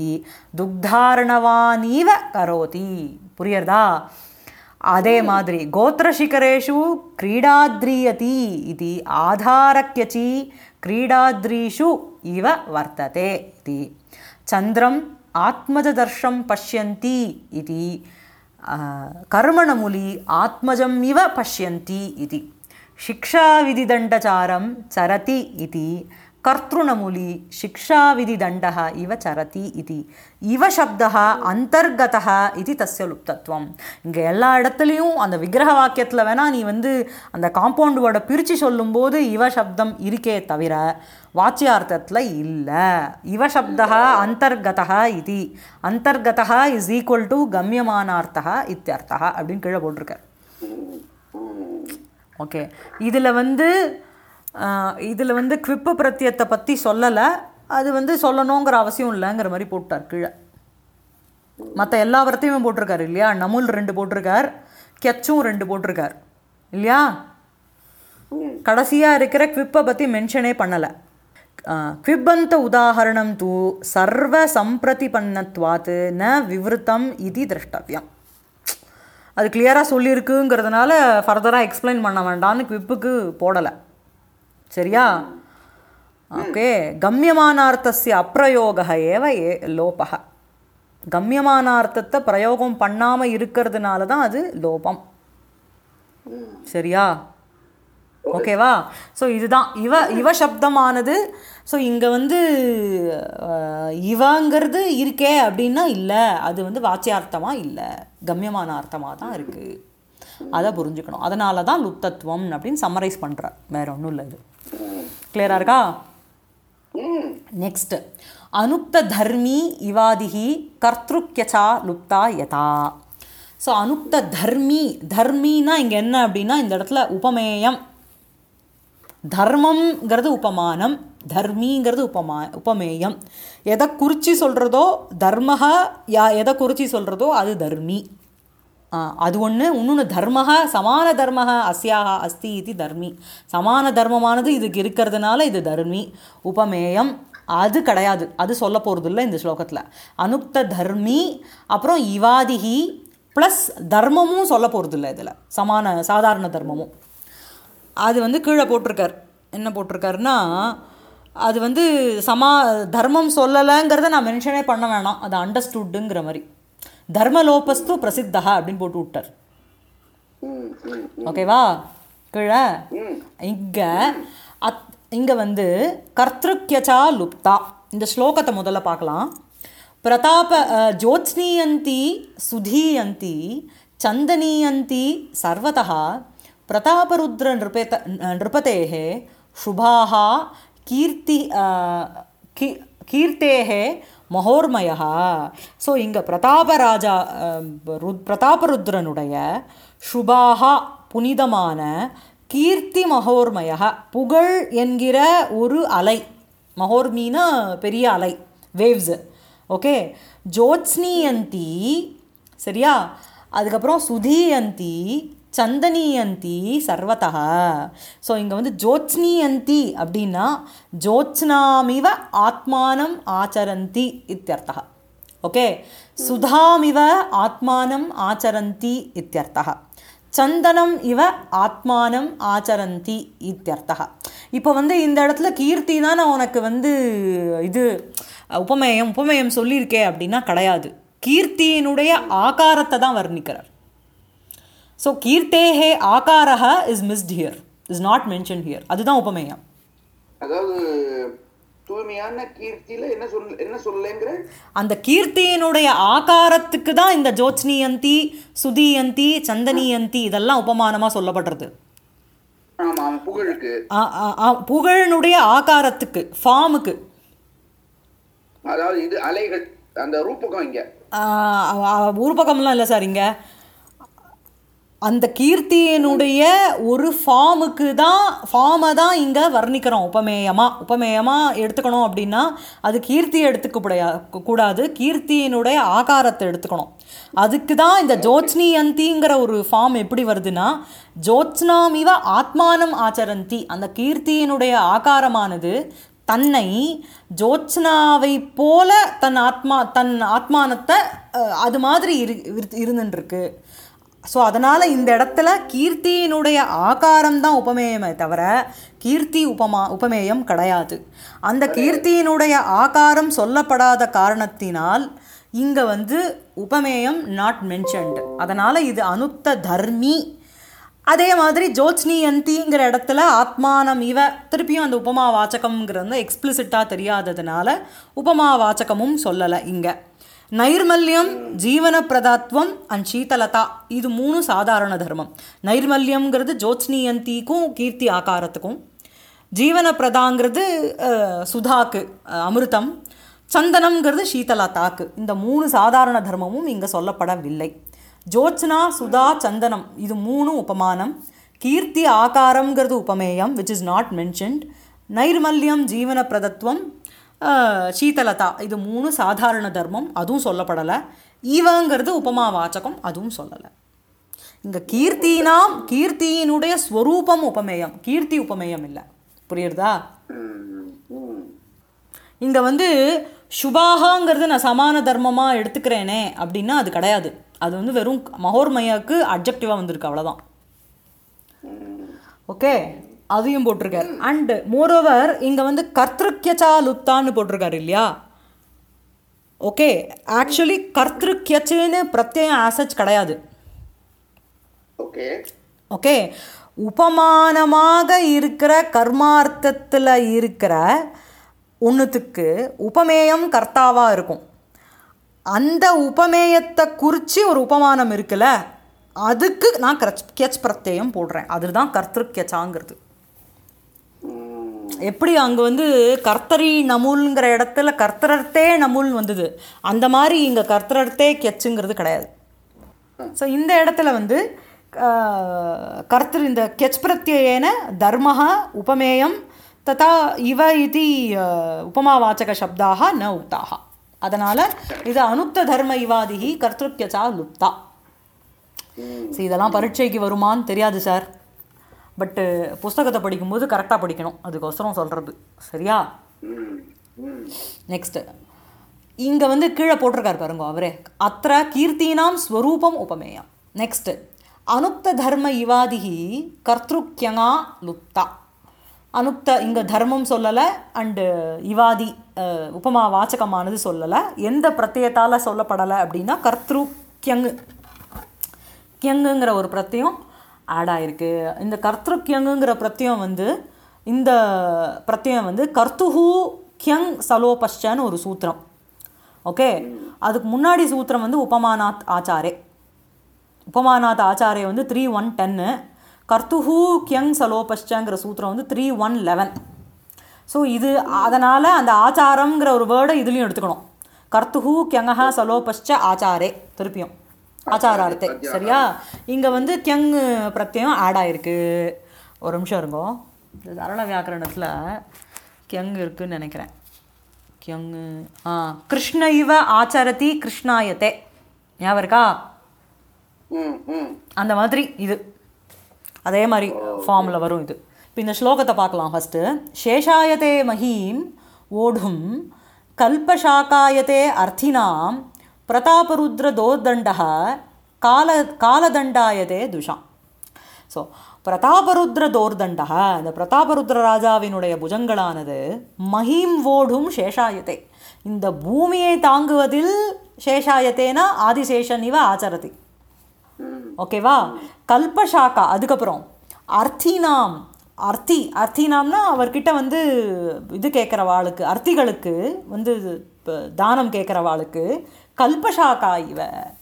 துக்தாரணவானீவ கரோதி புரியறதா அதே மாதிரி கோத்திரशिखरेषु क्रीडाद्रीयति इति आधारक्यचि क्रीडाद्रीषु इव वर्तते इति चन्द्रम् आत्मजदर्शं पश्यन्ति इति कर्मणमुली आत्मजम् इव पश्यन्ति इति शिक्षाविधिदण्डचारं चरति इति கர்த்ருணமுலி சிக்ஷாவிதிதண்டः இவ சரதி இது இவ சப்தः அந்தர்கதः இது தஸ்ய லுப்தத்துவம் இங்கே எல்லா இடத்துலையும் அந்த விக்கிரக வாக்கியத்தில் வேணால் நீ வந்து அந்த காம்பவுண்ட் வேர்டை பிரித்து சொல்லும்போது இவ சப்தம் இருக்கே தவிர வாச்சியார்த்தத்தில் இல்லை இவ சப்தः அந்தர்கதः இது அந்தர்கதः இஸ் ஈக்குவல் டு கம்யமானார்த்தः இத்தியர்த்தः அப்படின்னு கீழே போட்டிருக்கார் ஓகே இதில் வந்து இதில் வந்து குவிப்பு பிரத்தியத்தை பற்றி சொல்லலை அது வந்து சொல்லணுங்கிற அவசியம் இல்லைங்கிற மாதிரி போட்டார் கீழே மற்ற எல்லா வார்த்தையுமே போட்டிருக்காரு இல்லையா நமுல் ரெண்டு போட்டிருக்கார் கெச்சும் ரெண்டு போட்டிருக்கார் இல்லையா கடைசியாக இருக்கிற குவிப்பை பற்றி மென்ஷனே பண்ணலை क्विबन्त उदाहरणं तु सर्वसम्प्रतिपन्नत्वात् न विवृतम् इति द्रष्टव्यम् அது கிளியராக சொல்லியிருக்குங்கிறதுனால ஃபர்தராக எக்ஸ்பிளைன் பண்ண வேண்டாம்னு குவிப்புக்கு போடலை சரியா ஓகே கம்யமானார்த்தஸ்ய அப்பிரயோக ஏவ ஏ லோபக கம்யமானார்த்தத்தை பிரயோகம் பண்ணாமல் இருக்கிறதுனால தான் அது லோபம் சரியா ஓகேவா ஸோ இதுதான் இவ இவ சப்தமானது ஸோ இங்கே வந்து அஹ், இவங்கிறது இருக்கே அப்படின்னா இல்லை அது வந்து வாச்சியார்த்தமாக இல்லை கம்யமான அர்த்தமாக தான் இருக்குது அதை புரிஞ்சுக்கணும் அதனால தான் லுப்தத்துவம் அப்படின்னு சம்மரைஸ் பண்ணுறார் வேற ஒன்றும் இல்லை இது கிளியராக இருக்கா நெக்ஸ்ட் அனுக்த தர்மி இவாதிகி கர்த்திருக்கியச்சா லுப்தா யதா ஸோ அனுக்த தர்மி தர்மினா இங்கே என்ன அப்படின்னா இந்த இடத்துல உபமேயம் தர்மம்ங்கிறது உபமானம் தர்மிங்கிறது உபமா உபமேயம் எதை குறித்து சொல்கிறதோ தர்மக யா எதை குறித்து சொல்கிறதோ அது தர்மி ஆ, அது ஒன்று இன்னொன்று தர்மக சமான தர்மக அஸ்யாக அஸ்தி இது தர்மி சமான தர்மமானது இதுக்கு இருக்கிறதுனால இது தர்மி உபமேயம் அது கிடையாது அது சொல்ல போகிறது இல்லை இந்த ஸ்லோகத்தில் அனுக்த தர்மி அப்புறம் இவாதிகி ப்ளஸ் தர்மமும் சொல்ல போகிறது இல்லை இதில் சமான சாதாரண தர்மமும் அது வந்து கீழே போட்டிருக்கார் என்ன போட்டிருக்காருன்னா அது வந்து சமா தர்மம் சொல்லலைங்கிறத நான் மென்ஷனே பண்ண வேணாம் அது அண்டர்ஸ்டுட்டுங்கிற மாதிரி தர்மலோபஸ்து பிரசித்தா அப்படின்னு போட்டு விட்டார் ம் ம் ஓகேவா கீழே இங்கே அத் இங்கே வந்து கர்த்திருக்கியச்சா லுப்தா இந்த ஸ்லோகத்தை முதல்ல பார்க்கலாம் பிரதாப அஹ், ஜோத்ஸ்னீயந்தி சுதீயந்தி சந்தனீயந்தி சர்வதः பிரதாபருத்ர நிருபேத நிருபதேः शुभाः கீர்த்தி அஹ், கீ கீர்த்தேः மகோர்மயः ஸோ இங்கே பிரதாபராஜா அஹ், ரு- பிரதாபருத்ரனுடைய சுபாகா புனிதமான கீர்த்தி மகோர்மய புகழ் என்கிற ஒரு அலை மகோர்மீனா பெரிய அலை வேவ்ஸ் ஓகே ஜோத்ஸ்னியந்தி சரியா அதுக்கப்புறம் சுதீயந்தி சந்தனியந்தி சர்வதா ஸோ இங்கே வந்து ஜோத்ஸ்னியந்தி அப்படின்னா ஜோத்ஸ்னாமிவ ஆத்மானம் ஆச்சரந்தி இத்தியர்த்தः ஓகே சுதாமிவ ஆத்மானம் ஆச்சரந்தி இத்தியர்த்தः சந்தனம் இவ ஆத்மானம் ஆச்சரந்தி இத்தியர்த்தः இப்போ வந்து இந்த இடத்துல கீர்த்தி தான் நான் உனக்கு வந்து இது உபமேயம் உபமேயம் சொல்லியிருக்கே அப்படின்னா கிடையாது கீர்த்தியினுடைய ஆகாரத்தை தான் வர்ணிக்கிறார் ஸோ கீர்த்தேஹே ஆகாரः is missed here is not mention here அதுதான் உபமேயம் அதாவது தூய்மையான கீர்த்தியில என்ன சொல் என்ன சொல்லலைங்கிற அந்த கீர்த்தியினுடைய ஆகாரத்துக்கு தான் இந்த ஜோத்ஸ்னியந்தி சுதியந்தி சந்தனியந்தி இதெல்லாம் உபமானமாக சொல்லப்படுறது ஆமா ஆமா புகழுக்கு ஆ- ஆ- ஆ- புகழினுடைய ஆகாரத்துக்கு ஃபார்முக்கு அதாவது இது அலைகள் அந்த ரூபகம் இங்க ஊர்பகம்லாம் இல்லை சார் இங்கே அந்த கீர்த்தியினுடைய ஒரு ஃபார்முக்கு தான் ஃபார்மை தான் இங்கே வர்ணிக்கிறோம் உபமேயமாக உபமேயமாக எடுத்துக்கணும் அப்படின்னா அது கீர்த்தி எடுத்துக்க கூடையா கூடாது கீர்த்தியினுடைய ஆகாரத்தை எடுத்துக்கணும் அதுக்கு தான் இந்த ஜோத்ஸ்னியந்திங்கிற ஒரு ஃபார்ம் எப்படி வருதுன்னா ஜோத்ஸ்னாமிவ ஆத்மானம் ஆச்சரந்தி அந்த கீர்த்தியினுடைய ஆகாரமானது தன்னை ஜோத்ஸ்னாவை போல தன் ஆத்மா தன் ஆத்மானத்தை அஹ், அது மாதிரி இரு இரு- இருந்துட்டுருக்கு ஸோ அதனால் இந்த இடத்துல கீர்த்தியினுடைய ஆகாரம் தான் உபமேயமே தவிர கீர்த்தி உபமா உபமேயம் கிடையாது அந்த கீர்த்தியினுடைய ஆகாரம் சொல்லப்படாத காரணத்தினால் இங்கே வந்து உபமேயம் நாட் மென்ஷன்டு அதனால் இது அனுத்த தர்மி அதே மாதிரி ஜோத்ஸ்னியந்திங்கிற இடத்துல ஆத்மானம் இவ திருப்பியும் அந்த உபமா வாச்சகம்ங்கிறது எக்ஸ்பிளிசிட்டாக தெரியாததுனால உபமா வாச்சகமும் சொல்லலை இங்கே நைர்மல்யம் ஜீவன பிரதாத்வம் அண்ட் சீதலதா இது மூணு சாதாரண தர்மம் நைர்மல்யம்ங்கிறது ஜோத்ஸ்னியந்திக்கும் கீர்த்தி ஆகாரத்துக்கும் ஜீவன பிரதாங்கிறது அஹ், சுதாக்கு அஹ், அமிர்தம் சந்தனம்ங்கிறது சீதலதாக்கு இந்த மூணு சாதாரண தர்மமும் இங்கே சொல்லப்படவில்லை ஜோத்ஸ்னா சுதா சந்தனம் இது மூணு உபமானம் கீர்த்தி ஆகாரம்ங்கிறது உபமேயம் விச் இஸ் நாட் மென்ஷன்ட் நைர்மல்யம் ஜீவன பிரதத்துவம் அஹ், சீதலதா இது மூணு சாதாரண தர்மம் அதுவும் சொல்லப்படலை ஈவங்கிறது உபமா வாச்சகம் அதுவும் சொல்லலை இங்கே கீர்த்தினாம் கீர்த்தியினுடைய ஸ்வரூபம் உபமேயம் கீர்த்தி உபமேயம் இல்லை புரியுறதா ம், ம். இங்கே வந்து சுபாகாங்கிறது நான் சமான தர்மமாக எடுத்துக்கிறேனே அப்படின்னா அது கிடையாது அது வந்து வெறும் மகோர்மையாக்கு அப்ஜெக்டிவாக வந்திருக்கு அவ்வளோதான் ஓகே அதையும் போட்டிருக்காரு அண்டு மோரோவர் இங்கே வந்து கர்த்திருக்கியச்சா லுப்தான்னு போட்டிருக்காரு இல்லையா ஓகே ஆக்சுவலி கர்த்திருக்கியச்சுன்னு பிரத்யேகம் ஆசச் கிடையாது ஓகே ஓகே உபமானமாக இருக்கிற கர்மார்த்தத்தில் இருக்கிற ஒன்றுத்துக்கு உபமேயம் கர்த்தாவாக இருக்கும் அந்த உபமேயத்தை குறித்து ஒரு உபமானம் இருக்குல்ல அதுக்கு நான் கிரச் கியச் பிரத்யயம் போடுறேன் அதுதான் கர்த்திருக்கியச்சாங்கிறது ம், எப்படி அங்கே வந்து கர்த்தரி நமுல்ங்கிற இடத்துல கர்த்தரர்த்தே நமுல் வந்தது அந்த மாதிரி இங்கே கர்த்தரர்த்தே கெச்சுங்கிறது கிடையாது ஸோ இந்த இடத்துல வந்து ஆஹ், கர்த்தர் இந்த கெச் பிரத்யேன தர்மः உபமேயம் ததா இவ இது உபமாவாச்சக சப்தாக ந உக்தாக அதனால் இது அனுக்த தர்ம இவாதிகி கர்த்திருக்கியச்சா லுப்தா ஸோ இதெல்லாம் பரீட்சைக்கு வருமான்னு தெரியாது சார் பட்டு புஸ்தகத்தை படிக்கும்போது கரெக்டாக படிக்கணும் அதுக்கோசரம் சொல்கிறது சரியா ம், ம். நெக்ஸ்ட்டு இங்கே வந்து கீழே போட்டிருக்காரு பாருங்க அவரே அத்த கீர்த்தீனாம் ஸ்வரூபம் உபமேயம் நெக்ஸ்ட்டு அனுக்த தர்ம இவாதிகி கர்த்திருக்கியங்கா லுப்தா அனுக்த இங்கே தர்மம் சொல்லலை அண்டு இவாதி அஹ், உபமா வாச்சகமானது சொல்லலை எந்த பிரத்யத்தால் சொல்லப்படலை அப்படின்னா கர்த்ரு கியங்கு கியங்குங்கிற ஒரு பிரத்யம் ஆட் ஆயிருக்கு இந்த கர்த்திரு கியங்குங்கிற பிரத்யம் வந்து இந்த பிரத்யம் வந்து கர்த்துஹு கியங் சலோபஷ்டன்னு ஒரு சூத்திரம் ஓகே அதுக்கு முன்னாடி சூத்திரம் வந்து உபமானாத் ஆச்சாரே உபமானாத் ஆச்சாரே வந்து த்ரீ ஒன் டென்னு கர்த்துஹூ கியங் சலோபஷ்டங்கிற சூத்திரம் வந்து த்ரீ ஒன் லெவன் ஸோ இது அதனால் அந்த ஆச்சாரம்ங்கிற ஒரு வேர்டை இதுலேயும் எடுத்துக்கணும் கர்த்துஹூ கியங்கஹ சலோபஷ்ட ஆச்சாரே திருப்பியும் ஆச்சாரார்த்தே சரியா இங்கே வந்து கியங் பிரத்யம் ஆட் ஆயிருக்கு ஒரு நிமிஷம் இருங்கோ இந்த சரள வியாக்கரணத்தில் கியங் இருக்குன்னு நினைக்கிறேன் கியங் ஆ கிருஷ்ண இவ ஆச்சரதி கிருஷ்ணாயத்தே ஞாபகம் இருக்கா ம் ம் அந்த மாதிரி இது அதே மாதிரி ஃபார்மில் வரும் இது இப்போ இந்த ஸ்லோகத்தை பார்க்கலாம் ஃபஸ்ட்டு சேஷாயதே மஹீம் ஓடும் கல்பசாக்காயதே அர்த்தினாம் பிரதாபருத்ர தோர்தண்ட கால காலதண்டாயதே துஷாம் ஸோ பிரதாபருத்ர தோர்தண்டா இந்த பிரதாபருத்ர ராஜாவினுடைய புஜங்களானது மஹீம் ஓடும் சேஷாயத்தே இந்த பூமியை தாங்குவதில் சேஷாயத்தேனா ஆதிசேஷன் இவ ஆச்சரதி ஓகேவா கல்பசாக்கா அதுக்கப்புறம் அர்த்தினாம் அர்த்தி அர்த்தினாம்னா அவர்கிட்ட வந்து இது கேட்குறவாளுக்கு அர்த்திகளுக்கு வந்து இப்ப தானம் கேட்குறவாளுக்கு கல்பசாக்கா இவ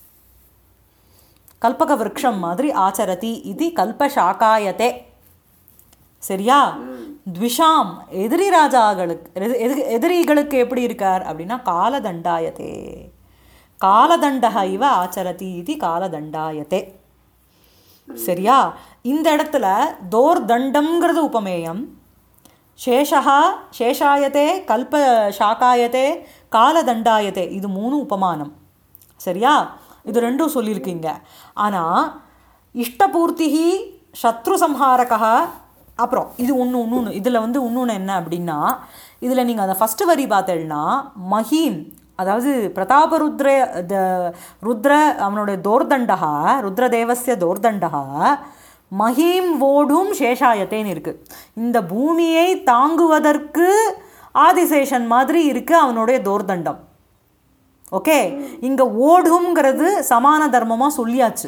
கல்பக விருட்சம் மாதிரி ஆச்சரதி இது கல்பசாக்காயத்தே சரியா த்விஷாம் எதிரி ராஜாக்களுக்கு எது- எது- எதிரிகளுக்கு எப்படி இருக்கார் அப்படின்னா காலதண்டாயத்தே காலதண்டக இவ ஆச்சரதி இது காலதண்டாயத்தே சரியா இந்த இடத்துல தோர் தண்டம்ங்கிறது உபமேயம் சேஷா சேஷாயத்தே கல்ப சாக்காயத்தே காலதண்டாயத்தே இது மூணு உபமானம் சரியா இது ரெண்டும் சொல்லியிருக்கீங்க ஆனால் இஷ்டபூர்த்திஹி சத்ரு சம்ஹாரகா அப்புறம் இது ஒன்று இன்னொன்று இதில் வந்து இன்னொன்று என்ன அப்படின்னா இதில் நீங்கள் அந்த ஃபஸ்ட்டு வரி பார்த்தேன்னா மஹீம் அதாவது பிரதாபருத்ர த ருத்ர அவனுடைய தோர்தண்டகா ருத்ரதேவசிய தோர்தண்டகா மஹீம் ஓடும் சேஷாயத்தேன்னு இருக்குது இந்த பூமியை தாங்குவதற்கு ஆதிசேஷன் மாதிரி இருக்குது அவனுடைய தோர்தண்டம் ஓகே இங்கே ஓடுங்கிறது சமான தர்மமாக சொல்லியாச்சு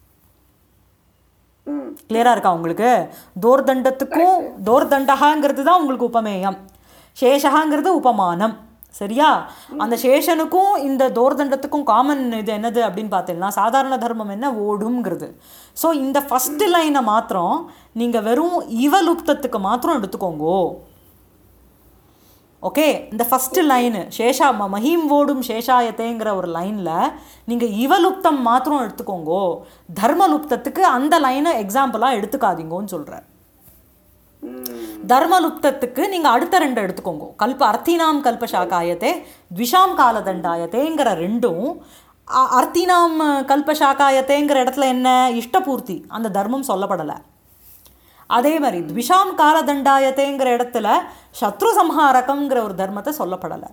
ம் கிளியராக இருக்கா உங்களுக்கு தோர்தண்டத்துக்கும் தோர்தண்டகாங்கிறது தான் உங்களுக்கு உபமேயம் சேஷகாங்கிறது உபமானம் சரியா அந்த சேஷனுக்கும் இந்த தோர்தண்டத்துக்கும் காமன் இது என்னது அப்படின்னு பார்த்தீங்கன்னா சாதாரண தர்மம் என்ன ஓடுங்கிறது ஸோ இந்த ஃபஸ்ட்டு லைனை மாத்திரம் நீங்கள் வெறும் இவலுப்தத்துக்கு மாத்திரம் எடுத்துக்கோங்கோ ஓகே இந்த ஃபஸ்ட்டு லைனு சேஷா ம- மஹீம் ஓடும் சேஷாயத்தேங்கிற ஒரு லைனில் நீங்கள் இவலுப்தம் மாத்திரம் எடுத்துக்கோங்கோ தர்மலுப்தத்துக்கு அந்த லைனை எக்ஸாம்பிளாக எடுத்துக்காதீங்கன்னு சொல்கிறார் தர்மலுப்தத்துக்கு நீங்கள் அடுத்த ரெண்டு எடுத்துக்கோங்க கல்ப அர்த்தினாம் கல்பசாக்காயத்தே த்விஷாம் காலதண்டாயத்தேங்கிற ரெண்டும் அ- அர்த்தினாம் கல்பசாக்காயத்தேங்கிற இடத்துல என்ன இஷ்டபூர்த்தி அந்த தர்மம் சொல்லப்படலை அதே மாதிரி த்விஷாம் காலதண்டாயத்தேங்கிற இடத்துல சத்ரு சம்ஹாரகம்ங்கிற ஒரு தர்மத்தை சொல்லப்படலை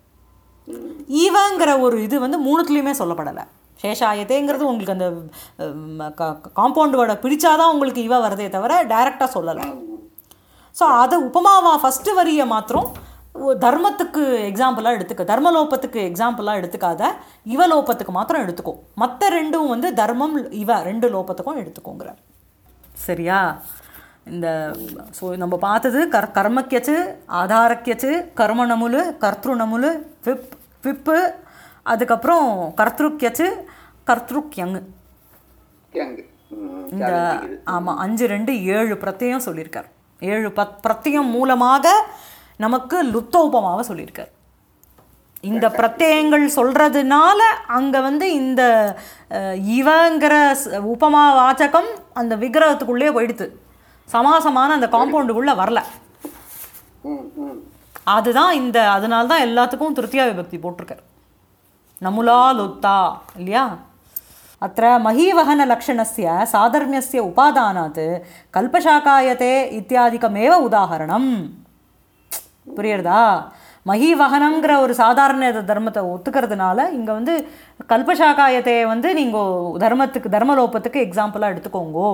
ஈவங்கிற ஒரு இது வந்து மூணுத்துலேயுமே சொல்லப்படலை சேஷாயத்தேங்கிறது உங்களுக்கு அந்த காம்பவுண்ட் வேர்டை பிரிச்சாதான் உங்களுக்கு இவ வருதே தவிர டைரெக்டாக சொல்லலை ஸோ அதை உபமாவா ஃபஸ்ட்டு வரியை மாத்திரம் ஒ- தர்மத்துக்கு எக்ஸாம்பிளாக எடுத்துக்க தர்மலோபத்துக்கு எக்ஸாம்பிளாக எடுத்துக்காத இவலோபத்துக்கு மாத்திரம் எடுத்துக்கோ மற்ற ரெண்டும் வந்து தர்மம் இவ ரெண்டு லோபத்துக்கும் எடுத்துக்கோங்கிறார் சரியா இந்த ஸோ நம்ம பார்த்தது கர் கர்மக்கியச்சு ஆதாரக்கியச்சு கர்ம நமுலு கர்த்ரு நமுலு விப் விப்பு அதுக்கப்புறம் கர்த்ருக்கியச்சு கர்த்ருக்கியங்கு கேங்கு ம் இந்த ஆமாம் அஞ்சு ரெண்டு ஏழு பிரत्यயம் சொல்லியிருக்கார் ஏழு பத் பிரत्यயம் மூலமாக நமக்கு லுப்தோபமாவை சொல்லியிருக்கார் இந்த பிரत्यயங்கள் சொல்கிறதுனால அங்கே வந்து இந்த அஹ், இவங்கிற ஸ்- உபமா வாச்சகம் அந்த விக்கிரகத்துக்குள்ளேயே போயிடுது சமாசமான அந்த காம்பவுண்டுக்குள்ளே வரல ம் ம் அதுதான் இந்த அதனால தான் எல்லாத்துக்கும் திருத்தியா விபக்தி போட்டிருக்கார் நமுலா லுத்தா இல்லையா அத்த மஹீவகனலக்ஷணஸ்ய சாதர்மியஸ்ய உபாதானாத் கல்பசாக்காயத்தே இத்தியாதிக்கமேவ உதாகரணம் புரியுறதா மஹீவகனங்கிற ஒரு சாதாரண இது தர்மத்தை ஒத்துக்கிறதுனால இங்கே வந்து கல்பசாக்காயத்தை வந்து நீங்கள் தர்மத்துக்கு தர்மலோபத்துக்கு எக்ஸாம்பிளாக எடுத்துக்கோங்கோ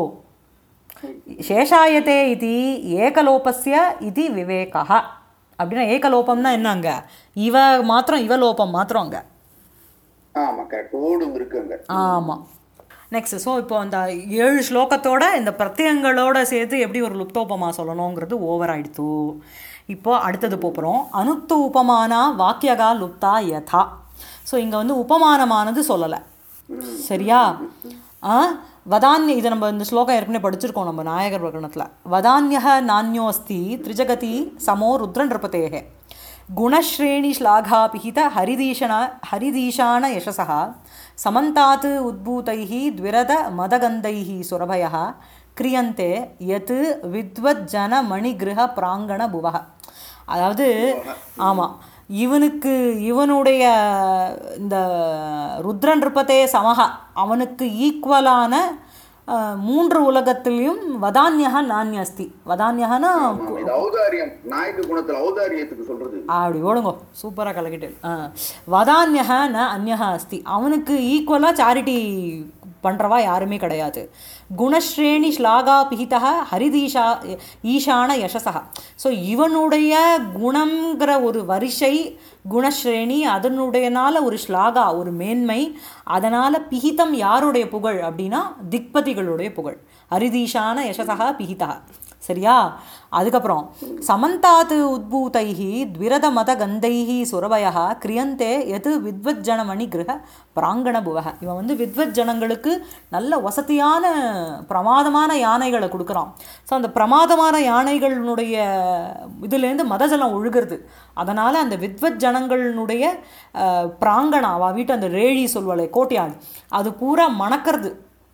சேஷாயத்தே இது ஏகலோபஸ்ய இது விவேகா அப்படின்னா ஏகலோபம்னா என்ன அங்க இவ மாத்திரம் இவ லோபம் மாத்திரம் அங்க ஆமா கரெக்ட் ஓடும் இருக்கு அங்க ஆமாம் நெக்ஸ்ட் ஸோ இப்போ அந்த ஏழு ஸ்லோகத்தோட இந்த பிரத்யங்களோட சேர்த்து எப்படி ஒரு லுப்தோபமா சொல்லணுங்கிறது ஓவர் ஆயிடுத்து இப்போ அடுத்தது போகிறோம் அனுக்த உபமானா வாக்கியகா லுப்தா யதா ஸோ இங்கே வந்து உபமானமானது சொல்லலை சரியா ஆ வதான்ய இது நம்ம இந்த ஸ்லோகம் ஏற்கனவே படிச்சிருக்கோம் நம்ம நாயகர் பிரகடனத்தில் வதான்யக நானியோஸ்தி திரிஜகதி சமோ ருத்ரன் நிருபதேகே குணஸ்ரேணி ஸ்லாகாபிஹித ஹரிதீஷண ஹரிதீஷான யசசः சமந்தாத் உத்பூதைः द्विरद மதகந்தைः சுரभयः கிரியந்தே யத் வித்வத் ஜன மணிகிருஹ பிராங்கண புவக அதாவது ஆமாம் இவனுக்கு இவனுடைய இந்த ருத்ரன் இருப்பதே சமக அவனுக்கு ஈக்குவலான அஹ், மூன்று உலகத்திலையும் வதான்யக நானியஸ்தி வதான்யகனா ஆமா, இது ஔதாரியம் நாயக குணத்துல ஔதாரியத்துக்கு சொல்றது அப்படி ஓடுங்கோ சூப்பராக கலக்கிட்டு ஆ வதான்யக ந அந்யக அஸ்தி அவனுக்கு ஈக்குவலாக சேரிட்டி பண்ணுறவா யாருமே கிடையாது குணஸ்ரேணி ஸ்லாகா பிஹிதா ஹரிதீஷா ஈஷான யசசா ஸோ இவனுடைய குணங்கிற ஒரு வரிசை குணஸ்ரேணி அதனுடையனால ஒரு ஸ்லாகா ஒரு மேன்மை அதனால் பிஹிதம் யாருடைய புகழ் அப்படின்னா திக்பதிகளுடைய புகழ் ஹரிதீஷான யசசா பிஹிதா சரியா அதுக்கப்புறம் சமந்தாத் உத்பூதைஹி த்விரத மத கந்தைஹி சுரபயா கிரியந்தே எது வித்வத் ஜனமணி கிரக பிராங்கண புவக இவன் வந்து வித்வத் ஜனங்களுக்கு நல்ல வசதியான பிரமாதமான யானைகளை கொடுக்குறான் ஸோ அந்த பிரமாதமான யானைகளினுடைய இதுலேருந்து மதஜலம் ஒழுகிறது அதனால் அந்த வித்வத் ஜனங்களினுடைய அஹ், பிராங்கணம் அவள் வீட்டு அந்த ரேழி சொல்வலை கோட்டையாடு அது பூரா மணக்கிறது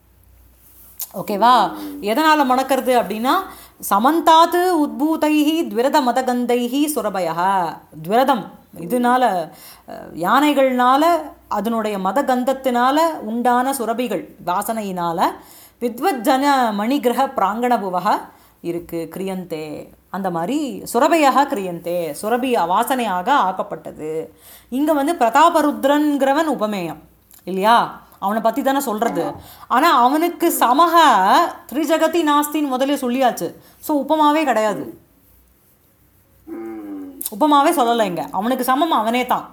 ஓகேவா எதனால் மணக்கிறது அப்படின்னா சமந்தாத்து உத்பூதைஹி த்விரத மதகந்தைஹி சுரபயா த்விரதம் இதனால அஹ், யானைகள்னால அதனுடைய மதகந்தத்தினால உண்டான சுரபிகள் வாசனையினால வித்வத் ஜன மணிகிரக பிராங்கணபுவக இருக்கு கிரியந்தே அந்த மாதிரி சுரபையாக கிரியந்தே சுரபி வாசனையாக ஆக்கப்பட்டது இங்கே வந்து பிரதாபருத்ரன்கிறவன் உபமேயம் இல்லையா அவனை பற்றி தானே சொல்கிறது ஆனால் அவனுக்கு சமக திரிஜகதி நாஸ்தின்னு முதல்ல சொல்லியாச்சு ஸோ உப்பமாவே கிடையாது ம், உப்பமாவே சொல்லலை இங்கே அவனுக்கு சமம் அவனே தான்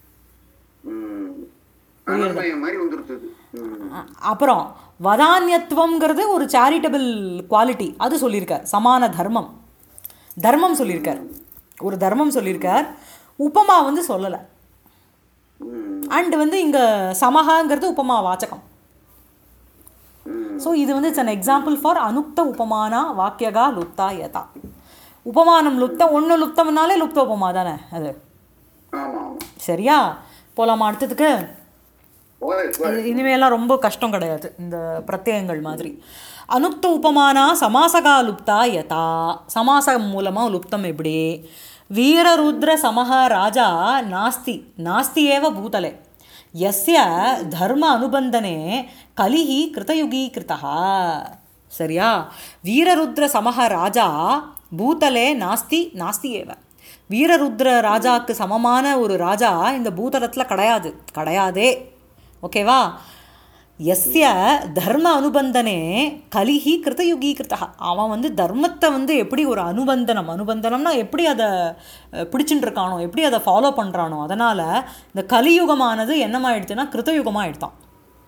ம். அனன்மயம் மாதிரி வந்துருச்சு ம். அ- அப்புறம் வதான்யத்துவம்ங்கிறது ஒரு சேரிட்டபிள் குவாலிட்டி அது சொல்லியிருக்கார் சமான தர்மம் தர்மம் சொல்லியிருக்கார் ஒரு தர்மம் சொல்லியிருக்கார் உபமா வந்து சொல்லலை ம். அண்ட் வந்து இங்கே சமஹாங்கிறது உபமா வாச்சகம் ம். ஸோ இது வந்து இட்ஸ் அன் எக்ஸாம்பிள் ஃபார் அனுக்த உபமானா வாக்கியகா லுப்தா யதா உபமானம் லுப்த ஒன்று லுப்தம்னாலே லுப்த உபமா தானே அது ஆமா ஆமா சரியா போலாமா அடுத்ததுக்கு ஓய், ஓய். இது இனிமேலாம் ரொம்ப கஷ்டம் கிடையாது இந்த பிரத்யயங்கள் மாதிரி அனுக்த உபமானா சமாசகா லுப்தா யதா சமாசம் மூலமாக லுப்தம் எப்படி வீரருத்ர சமஹ ராஜா நாஸ்தி நாஸ்தி ஏவ பூதலே யஸ்ய தர்ம அனுபந்தனே கலிஹி கிருதயுகீ கிருதா சரியா வீரருத்ர சமஹ ராஜா பூதலே நாஸ்தி நாஸ்தி ஏவ வீரருத்ர ராஜாக்கு சமமான ஒரு ராஜா இந்த பூதலத்தில் கிடையாது கிடையாதே ஓகேவா எஸ்ய தர்ம அனுபந்தனே கலிஹி கிருதயுகீ கிருத்தா அவன் வந்து தர்மத்தை வந்து எப்படி ஒரு அனுபந்தனம் அனுபந்தனம்னா எப்படி அதை அஹ், பிடிச்சிட்டு இருக்கானோ எப்படி அதை ஃபாலோ பண்ணுறானோ அதனால் இந்த கலியுகமானது என்னமாயிடுச்சுன்னா கிருத்தயுகமாக எடுத்தான்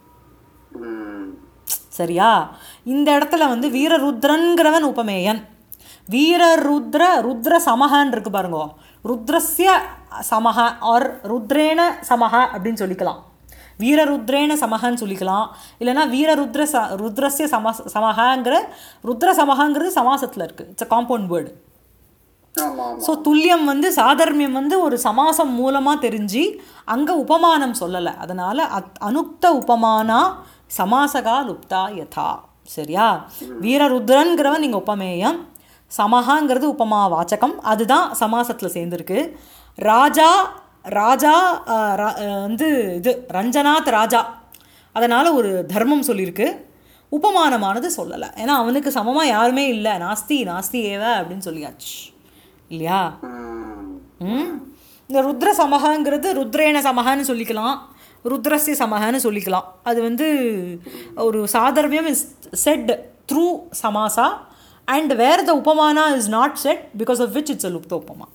ம். சரியா இந்த இடத்துல வந்து வீரருத்ரன்கிறவன் உபமேயன் வீரருத்ர ருத்ர சமஹன்னு இருக்கு பாருங்க ருத்ரஸ்ய சமஹ ஆர் ருத்ரேன சமஹ அப்படின்னு சொல்லிக்கலாம் வீரருத்ரேன சமஹன்னு சொல்லிக்கலாம் இல்லைன்னா வீரருத்ர ச ருத்ரஸ்ய சம சமஹங்கிற ருத்ர சமஹங்கிறது சமாசத்தில் இருக்குது இட்ஸ் அ காம்பவுண்ட் வேர்டு ஆமா ஆமா ஸோ துல்லியம் வந்து சாதர்மியம் வந்து ஒரு சமாசம் மூலமாக தெரிஞ்சு அங்கே உபமானம் சொல்லலை அதனால் அத் அனுக்த உபமானா சமாசகா லுப்தா யதா சரியா வீரருத்ரன்கிறவன் நீங்கள் உபமேயம் சமஹாங்கிறது உபமா வாச்சகம் அதுதான் சமாசத்தில் சேர்ந்துருக்கு ராஜா ராஜா அஹ், ரா- அஹ், வந்து இது ரஞ்சனாத் ராஜா அதனால் ஒரு தர்மம் சொல்லியிருக்கு உபமானமானது சொல்லலை ஏன்னா அவனுக்கு சமமாக யாருமே இல்லை நாஸ்தி நாஸ்தி ஏவ அப்படின்னு சொல்லியாச்சு இல்லையா ம். ம் இந்த ருத்ர சமஹங்கிறது ருத்ரேன சமஹன்னு சொல்லிக்கலாம் ருத்ரஸ்ய சமஹன்னு சொல்லிக்கலாம் அது வந்து ஒரு சாதர்மியம் இஸ் செட் த்ரூ சமாசா அண்ட் வேர் த உபமானா is not said because of which it's a லுப்த உபமா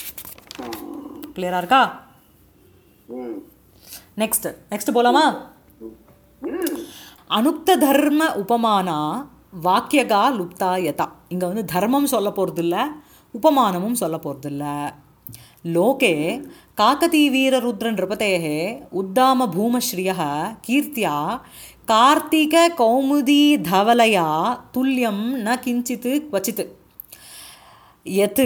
கிளியராக இருக்கா ம். நெக்ஸ்ட் நெக்ஸ்ட் போலாமா அனுக்த தர்ம உபமானா வாக்கியகா லுப்தா யதா இங்கே வந்து தர்மம் சொல்ல போகிறதில்ல உபமானமும் சொல்ல போகிறதில்ல लोके काकतीवीररुद्रनृपतेः उद्दामभूमश्रियः कीर्त्या कार्तिककौमुदीधवलया तुल्यं न किञ्चित् क्वचित् यत्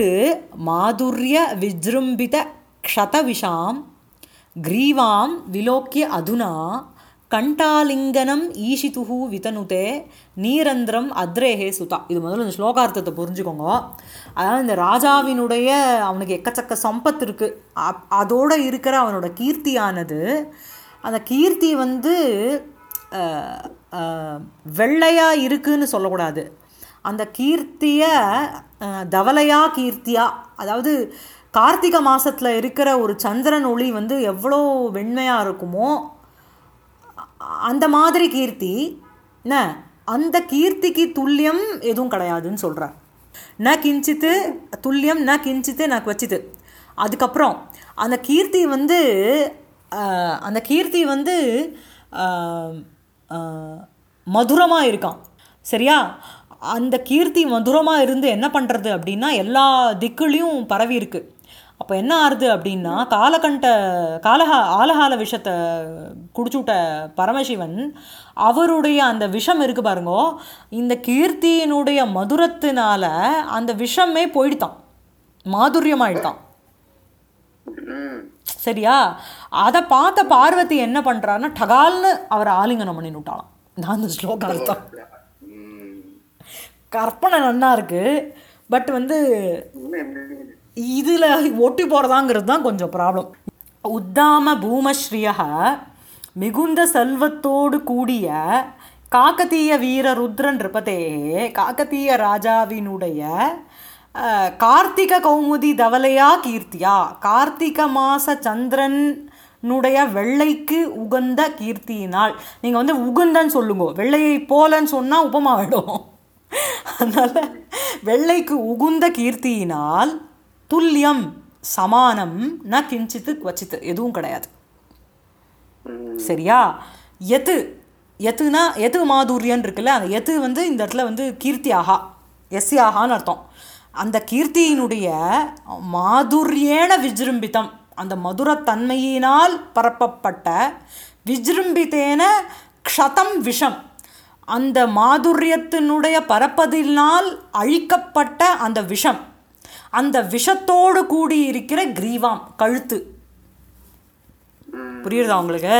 माधुर्यविजृम्भितक्षतविशां ग्रीवां विलोक्य अधुना கண்டாலிங்கனம் ஈஷிதுஹு விதனுதே நீரந்திரம் அத்ரேஹே சுதா இது முதல்ல இந்த ஸ்லோகார்த்தத்தை புரிஞ்சுக்கோங்க அதாவது இந்த ராஜாவினுடைய அவனுக்கு எக்கச்சக்க சம்பத்து இருக்குது அப் அதோடு இருக்கிற அவனோட கீர்த்தியானது அந்த கீர்த்தி வந்து அஹ், அஹ், வெள்ளையா இருக்குன்னு சொல்லக்கூடாது அந்த கீர்த்திய அஹ், தவலையா கீர்த்தியா அதாவது கார்த்திகை மாசத்துல இருக்கிற ஒரு சந்திரன் ஒளி வந்து எவ்வளோ வெண்மையா இருக்குமோ அ- அந்த மாதிரி கீர்த்தி என்ன அந்த கீர்த்திக்கு துல்லியம் எதுவும் கிடையாதுன்னு சொல்கிறார் ந கிஞ்சித்து துல்லியம் ந கிஞ்சித்து ந குவச்சித்து அதுக்கப்புறம் அந்த கீர்த்தி வந்து அஹ், அந்த கீர்த்தி வந்து மதுரமாக இருக்கான் சரியா அந்த கீர்த்தி மதுரமாக இருந்து என்ன பண்ணுறது அப்படின்னா எல்லா திக்குலேயும் பரவி இருக்கு அப்போ என்ன ஆறுது அப்படின்னா காலகண்ட காலஹா ஆலகால விஷத்தை குடிச்சுட்ட பரமசிவன் அவருடைய அந்த விஷம் இருக்கு பாருங்கோ இந்த கீர்த்தியினுடைய மதுரத்தினால அந்த விஷமே போயிடுதான் மாதுரியமாயிடுதான் ம் சரியா அதை பார்த்த பார்வதி என்ன பண்ணுறான்னா டகால்னு அவரை ஆலிங்கனம் பண்ணி விட்டாளாம் நான் அந்த ஸ்லோகம் அர்த்தம் ம் கற்பனை நன்னா இருக்கு பட் வந்து இன்னும் எப்படி இதில் ஒட்டி போகிறதாங்கிறது தான் கொஞ்சம் ப்ராப்ளம் உத்தாம பூமஸ்ரீய மிகுந்த செல்வத்தோடு கூடிய காக்கத்தீய வீர ருத்ரன் இருப்பதே காக்கத்தீய ராஜாவினுடைய அஹ், கார்த்திக கௌமுதி தவலையா கீர்த்தியா கார்த்திக மாச சந்திரனுடைய வெள்ளைக்கு உகந்த கீர்த்தியினால் நீங்கள் வந்து உகந்தன்னு சொல்லுங்க வெள்ளையை போலன்னு சொன்னால் உபமாவிடும் அதனால வெள்ளைக்கு உகுந்த கீர்த்தியினால் துல்லியம் சமானம் ந கிஞ்சித்து குவச்சித்து எதுவும் கிடையாது சரியா எது எத்துனா எது மாதுரியன் இருக்குல்ல அந்த எது வந்து இந்த இடத்துல வந்து கீர்த்தியாகா எஸ்யாகான்னு அர்த்தம் அந்த கீர்த்தியினுடைய மாதுரியேன விஜృంభిதம் அந்த மதுரத்தன்மையினால் பரப்பப்பட்ட விஜృంభిதேன க்ஷதம் விஷம் அந்த மாதுரியத்தினுடைய பரப்பதினால் அழிக்கப்பட்ட அந்த விஷம் அந்த விஷத்தோடு கூடி இருக்கிற கிரீவாம் கழுத்து புரியுறதா உங்களுக்கு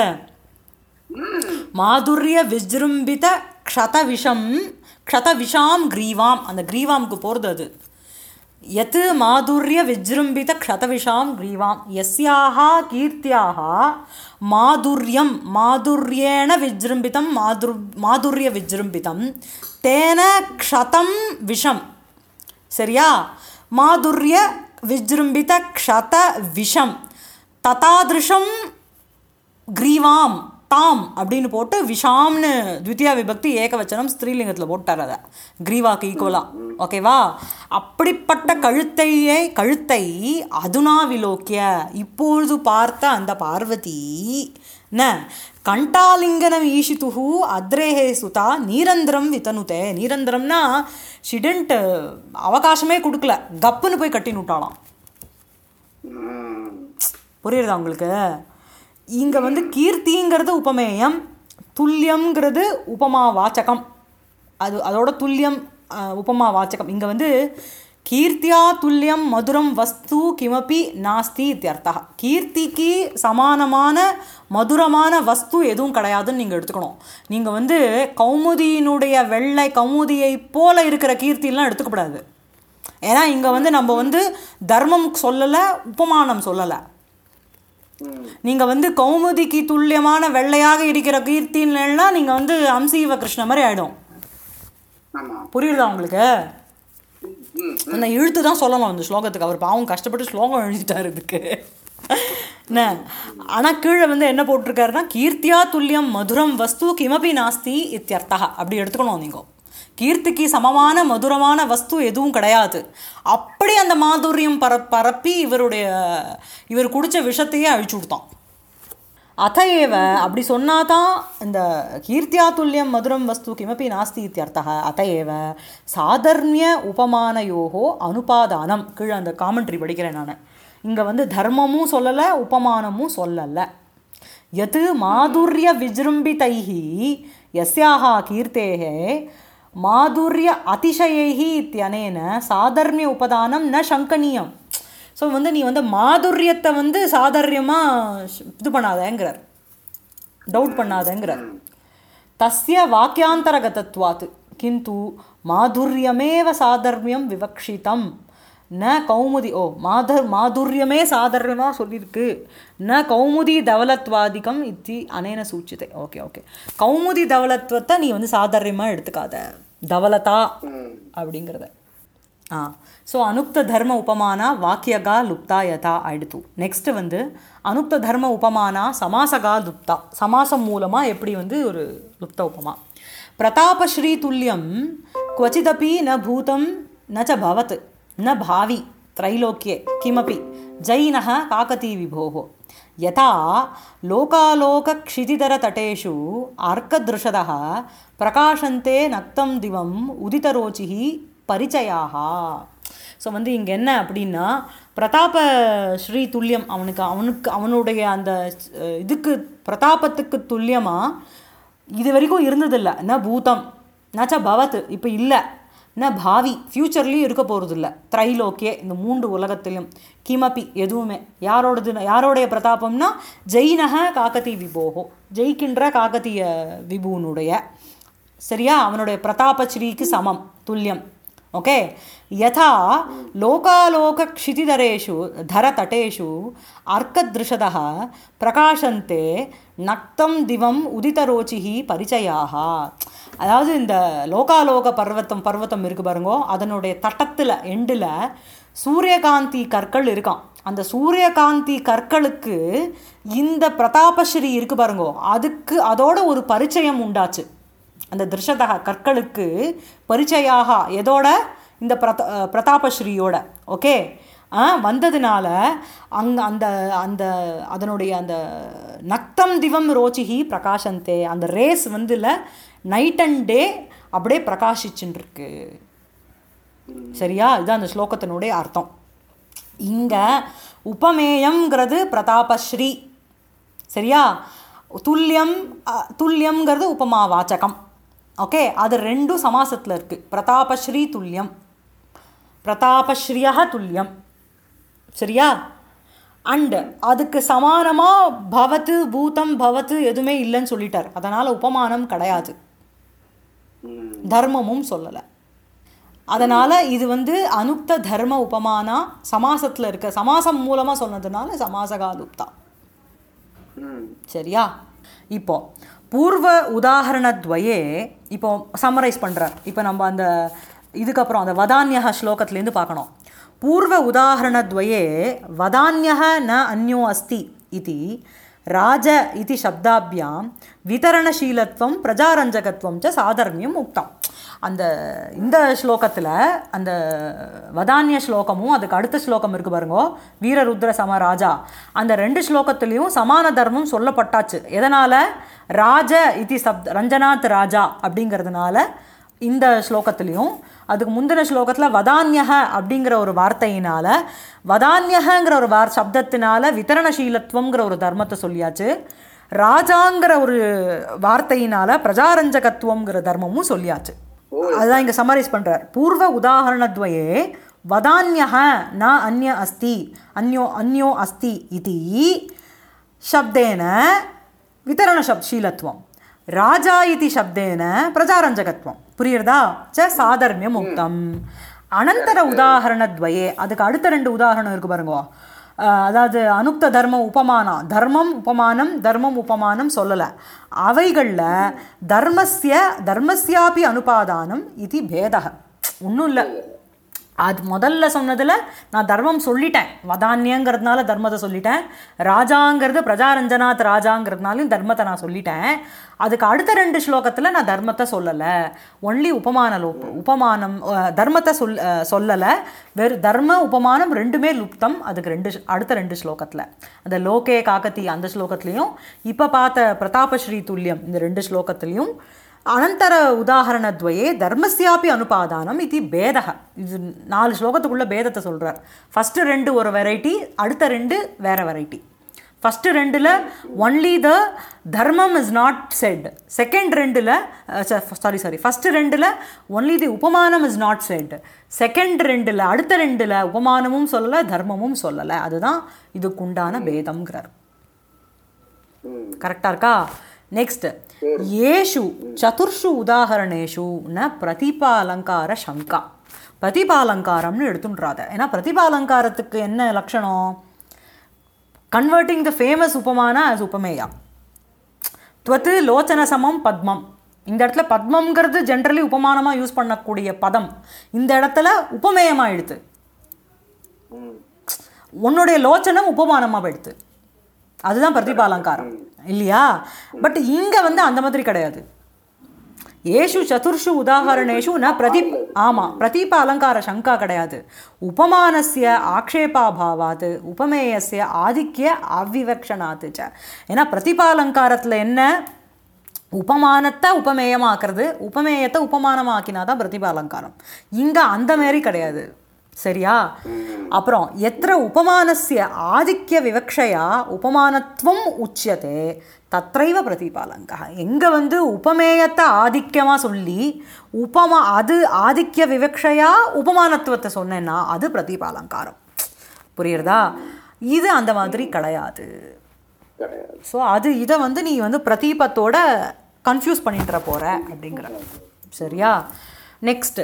மாதுரிய விஜృంభిத க்ஷத விஷம் க்ஷத விஷாம் கிரீவாம் அந்த கிரீவாம்க்கு போகிறது அது यत् माधुर्य विजृम्भित क्षतविषां ग्रीवां यस्याः कीर्त्याः माधुर्यं माधुर्येण विजृम्भितं माधुर् माधुर्यविजृम्भितं तेन क्षतं விஷம் சரியா மாதுரிய விஜృంభిత க்ஷத விஷம் ததாதிருஷம் கிரீவாம் தாம் அப்படின்னு போட்டு விஷாம்னு த்வித்தியா விபக்தி ஏகவச்சனம் ஸ்திரீலிங்கத்தில் போட்டார் அதை கிரீவாக்கு ஈக்குவலாக ஓகேவா அப்படிப்பட்ட கழுத்தையே கழுத்தை அதுனா விலோக்கிய இப்பொழுது பார்த்த அந்த பார்வதி ந கண்டாலிங்கனம் ஈஷித்துஹு அத்ரேஹே சுதா நீரந்திரம் வித்தனுதே நீரந்திரம்னா ஷிடன்ட் அவகாசமே கொடுக்கல கப்புன்னு போய் கட்டின்னு விட்டாளாம் ம் புரியுறதா உங்களுக்கு இங்கே வந்து கீர்த்திங்கிறது உபமேயம் துல்லியம்ங்கிறது உபமா வாச்சகம் அது அதோட துல்லியம் அஹ், உபமா வாச்சகம் இங்கே வந்து கீர்த்தியா துல்லியம் மதுரம் வஸ்து கிமப்பி நாஸ்தி இத்தியர்த்தா கீர்த்திக்கு சமானமான மதுரமான வஸ்து எதுவும் கிடையாதுன்னு நீங்கள் எடுத்துக்கணும் நீங்கள் வந்து கௌமுதியினுடைய வெள்ளை கௌமுதியை போல இருக்கிற கீர்த்திலாம் எடுத்துக்கப்படாது ஏன்னா இங்கே வந்து நம்ம வந்து தர்மம் சொல்லலை உபமானம் சொல்லலை நீங்கள் வந்து கௌமுதிக்கு துல்லியமான வெள்ளையாக இருக்கிற கீர்த்தின்னா நீங்கள் வந்து அம்சீவ கிருஷ்ண மாதிரி ஆகிடும் ஆமா புரியுதா உங்களுக்கு ம் அந்த இழுத்து தான் சொல்லணும் அந்த ஸ்லோகத்துக்கு அவர் பாவம் கஷ்டப்பட்டு ஸ்லோகம் எழுதிட்டார் இதுக்கு என்ன ஆனால் கீழே வந்து என்ன போட்டிருக்காருன்னா கீர்த்தியா துல்லியம் மதுரம் வஸ்து கிமபி நாஸ்தி இத்தியர்த்தா அப்படி எடுத்துக்கணும் நீங்கள் கீர்த்திக்கு சமமான மதுரமான வஸ்து எதுவும் கிடையாது அப்படி அந்த மாதுரியம் பர பரப்பி இவருடைய இவர் குடிச்ச விஷத்தையே அழிச்சு கொடுத்தான் அதையேவ அப்படி சொன்னாதான் இந்த கீர்த்தியா துல்லியம் மதுரம் வஸ்து கிமப்பி நாஸ்தி இத்தியர்த்தः அதையேவ சாதர்மிய உபமானயோகோ அனுபாதானம் கீழே அந்த காமெண்ட்ரி படிக்கிறேன் நான் இங்கே வந்து தர்மமும் சொல்லலை உபமானமும் சொல்லலை யத் மாதுரிய விஜృంభిதைः यस्याः கீர்த்தேः மாதுரிய அதிசயைः இத்தியனேன சாதர்மிய உபதானம் ந சங்கனீயம் ஸோ வந்து நீ வந்து மாதுரியத்தை வந்து சாதர்யமாக இது பண்ணாதேங்கிறார் டவுட் பண்ணாதேங்கிறார் தஸ்ய வாக்கியாந்தரகதத்வாத் கிந்து மாதுரியமேவ சாதர்மியம் விவக்ஷிதம் ந கௌமுதி ஓ மாதர் மாதுரியமே சாதர்யமாக சொல்லியிருக்கு ந கௌமுதி தவலத்வாதிகம் இத்தி அனேன சூச்சிதே ஓகே ஓகே கௌமுதி தவலத்வத்தை நீ வந்து சாதர்யமாக எடுத்துக்காத தவலதா அப்படிங்கிறத ஆ ஸோ அனுக்த தர்ம உபமானா வாக்கியகா லுப்தா யதா ஆயிடுத்து நெக்ஸ்ட் வந்து அனுக்த தர்ம உபமானா சமாசகா லுப்தா சமாசம் மூலமாக எப்படி வந்து ஒரு லுப்த உபமா பிரதாபஸ்ரீ துல்லியம் क्वचिदपि न भूतं न च भवत् न भावि त्रैलोक्ये किमपि जैनः काकतीविभोः यथा लोकालोकक्षितिधरतटेषु अर्कदृशदः प्रकाशन्ते नक्तं दिवम् उदितरोचिः பரிச்சயாக ஸோ வந்து இங்கே என்ன அப்படின்னா பிரதாப ஸ்ரீ துல்லியம் அவனுக்கு அவனுக்கு அவனுடைய அந்த அஹ், இதுக்கு பிரதாபத்துக்கு துல்லியமாக இது வரைக்கும் இருந்ததில்ல ந பூதம் நச்ச பவத் இப்போ இல்லை ந பாவி ஃப்யூச்சர்லேயும் இருக்க போகிறதில்ல த்ரைலோக்கியே இந்த மூன்று உலகத்திலும் கிமப்பி எதுவுமே யாரோடது யாரோடைய பிரதாபம்னா ஜெயினக காக்கதி விபோகோ ஜெயிக்கின்ற காக்கத்திய விபுனுடைய சரியா அவனுடைய பிரதாபஸ்ரீக்கு சமம் துல்லியம் ஓகே யதா லோகாலோகக்ஷிதிதரேஷு தரதட்டேஷு அர்க்கதృஷதः பிரகாசந்தே நக்தம் திவம் உதிதரோச்சிஹி பரிச்சயாக அதாவது இந்த லோகாலோக பர்வத்தம் பர்வத்தம் இருக்கு பாருங்கோ அதனுடைய தட்டத்தில் எண்டில் சூரியகாந்தி கற்கள் இருக்கான் அந்த சூரியகாந்தி கற்களுக்கு இந்த பிரதாபஸ்ரீ இருக்கு பாருங்கோ அதுக்கு அதோட ஒரு பரிச்சயம் உண்டாச்சு அந்த திருஷதக கற்களுக்கு பரிச்சயாக எதோட இந்த பிரத பிரதாபஸ்ரீயோட ஓகே ஆ வந்ததுனால அங்கே அந்த அந்த அதனுடைய அந்த நக்தம் திவம் ரோச்சிஹி பிரகாசந்தே அந்த ரேஸ் வந்துல நைட் அண்ட் டே அப்படியே பிரகாசிச்சுன்னு இருக்கு சரியா இதுதான் அந்த ஸ்லோகத்தினுடைய அர்த்தம் இங்கே உபமேயம்ங்கிறது பிரதாபஸ்ரீ சரியா துல்லியம் அ, துல்லியம்ங்கிறது உபமா வாச்சகம் ஓகே அது ரெண்டும் சமாசத்தில் இருக்குது பிரதாபஸ்ரீ துல்லியம் பிரதாபஸ்ரீயா துல்லியம் சரியா அண்டு அதுக்கு சமானமாக பவத்து பூதம் பவத்து எதுவுமே இல்லைன்னு சொல்லிட்டார் அதனால் உபமானம் கிடையாது தர்மமும் சொல்லலை அதனால் இது வந்து அனுக்த தர்ம உபமானா சமாசத்தில் இருக்க சமாசம் மூலமாக சொன்னதுனால சமாசகாலுப்தா ம் சரியா இப்போ பூர்வ உதாகரணத்வயே இப்போ சம்மரைஸ் பண்ணுறார் இப்போ நம்ம அந்த இதுக்கப்புறம் அந்த வதான்யக ஸ்லோகத்துலேருந்து பார்க்கணும் பூர்வ உதாகரணத்வயே வதான்யக ந அந்யோ அஸ்தி இது ராஜ இது சப்தாபியாம் விதரணசீலத்துவம் பிரஜாரஞ்சகத்துவம் ச சாதர்மியம் உக்தம் அந்த இந்த ஸ்லோகத்தில் அந்த வதானிய ஸ்லோகமும் அதுக்கு அடுத்த ஸ்லோகம் இருக்கு பாருங்க வீரருத்ர சம ராஜா அந்த ரெண்டு ஸ்லோகத்துலேயும் சமான தர்மம் சொல்லப்பட்டாச்சு எதனால் ராஜ இதி சப்த ரஞ்சனாத் ராஜா அப்படிங்கிறதுனால இந்த ஸ்லோகத்துலேயும் அதுக்கு முந்தின ஸ்லோகத்தில் வதான்யக அப்படிங்கிற ஒரு வார்த்தையினால வதான்யகங்கிற ஒரு வார் சப்தத்தினால விதரணசீலத்துவங்கிற ஒரு தர்மத்தை சொல்லியாச்சு ராஜாங்கிற ஒரு வார்த்தையினால பிரஜாரஞ்சகத்துவங்கிற தர்மமும் சொல்லியாச்சு அதுதான் இங்கே சம்மரைஸ் பண்ணுறார் பூர்வ உதாகரணத்வயே வதான்யக ந அந்ய அஸ்தி அந்யோ அந்யோ அஸ்தி இது शब्देन वितरणशब्दशीलत्वं राजा इति शब्देन प्रजारञ्जकत्वं புரியுறதா ச சாதர்மியம் உக்தம் அனந்தர உதாகரணத்வயே அதுக்கு அடுத்த ரெண்டு உதாரணம் இருக்கு பாருங்க அஹ், அதாவது அனுக்த தர்ம உபமானம் தர்மம் உபமானம் தர்மம் உபமானம் சொல்லலை அவைகளில் தர்மஸ்ய தர்மஸ்யாபி அனுபாதானம் இது பேதக ஒன்றும் இல்லை அது முதல்ல சொன்னதில் நான் தர்மம் சொல்லிட்டேன் வதான்யங்கிறதுனால தர்மத்தை சொல்லிட்டேன் ராஜாங்கிறது பிரஜாரஞ்சனாத் ராஜாங்கிறதுனாலையும் தர்மத்தை நான் சொல்லிட்டேன் அதுக்கு அடுத்த ரெண்டு ஸ்லோகத்தில் நான் தர்மத்தை சொல்லலை ஒன்லி உபமான லோப் உபமானம் அஹ், தர்மத்தை சொல் அஹ், சொல்லலை வெறும் தர்ம உபமானம் ரெண்டுமே லுப்தம் அதுக்கு ரெண்டு ஷ்- அடுத்த ரெண்டு ஸ்லோகத்தில் அந்த லோகே காக்கத்தி அந்த ஸ்லோகத்துலேயும் இப்போ பார்த்த பிரதாபஸ்ரீ துல்லியம் இந்த ரெண்டு ஸ்லோகத்துலேயும் அனந்தர உதாகரணத்வயே தர்மஸ்யாப்பி அனுபாதானம் இது பேதக இது நாலு ஸ்லோகத்துக்குள்ள பேதத்தை சொல்கிறார் ஃபஸ்ட்டு ரெண்டு ஒரு வெரைட்டி அடுத்த ரெண்டு வேற வெரைட்டி ஃபஸ்ட்டு ரெண்டில் ஒன்லி த தர்மம் இஸ் நாட் செட் செகண்ட் ரெண்டில் சாரி சாரி ஃபஸ்ட்டு ரெண்டில் ஒன்லி தி உபமானம் இஸ் நாட் செட் செகண்ட் ரெண்டில் அடுத்த ரெண்டில் உபமானமும் சொல்லலை தர்மமும் சொல்லலை அதுதான் இதுக்குண்டான பேதம்ங்கிறார் ம். கரெக்டாக இருக்கா நெக்ஸ்ட் ஏஷு சதுர்ஷு உதாகரணேஷு ந பிரதிபாலங்கார சங்கா பிரதிபாலங்காரம்னு எடுத்துன்றாத ஏன்னா பிரதிபாலங்காரத்துக்கு என்ன லட்சணம் கன்வெர்ட்டிங் த ஃபேமஸ் உபமானா as உபமேயா துவத்து லோச்சன சமம் பத்மம் இந்த இடத்துல பத்மம்ங்கிறது ஜென்ரலி உபமானமாக யூஸ் பண்ணக்கூடிய பதம் இந்த இடத்துல உபமேயமாயிடுது ம். உன்னுடைய லோச்சனம் உபமானமாக போயிடுது அதுதான் பிரதிபாலங்காரம் இல்லையா பட் இங்கே வந்து அந்த மாதிரி கிடையாது ஏஷு சதுர்ஷு உதாகரணேஷு ந பிரதி ஆமாம் பிரதீப அலங்கார சங்கா கிடையாது உபமானஸ்ய ஆக்ஷேபாபாவாத் உபமேயஸ்ய ஆதிக்கிய அவ்விவக்ஷனாத்து ச ஏன்னா பிரதிபாலங்காரத்தில் என்ன உபமானத்தை உபமேயமாக்குறது உபமேயத்தை உபமானமாக்கினா தான் பிரதிபாலங்காரம் இங்கே அந்த மாதிரி கிடையாது சரியா அப்புறம் எத்திர உபமானஸ்ய ஆதிக்கிய விவக்ஷையா உபமானத்துவம் உச்சியதே தத்ரைவ பிரதிபாலங்கா எங்கே வந்து உபமேயத்தை ஆதிக்கியமாக சொல்லி உபமா அது ஆதிக்கிய விவக்ஷையா உபமானத்துவத்தை சொன்னேன்னா அது பிரதிபாலங்காரம் புரியுறதா இது அந்த மாதிரி கிடையாது கிடையாது ஸோ அது இதை வந்து நீ வந்து பிரதீபத்தோட கன்ஃபியூஸ் பண்ணிட்டுற போகிற அப்படிங்கிற சரியா நெக்ஸ்ட்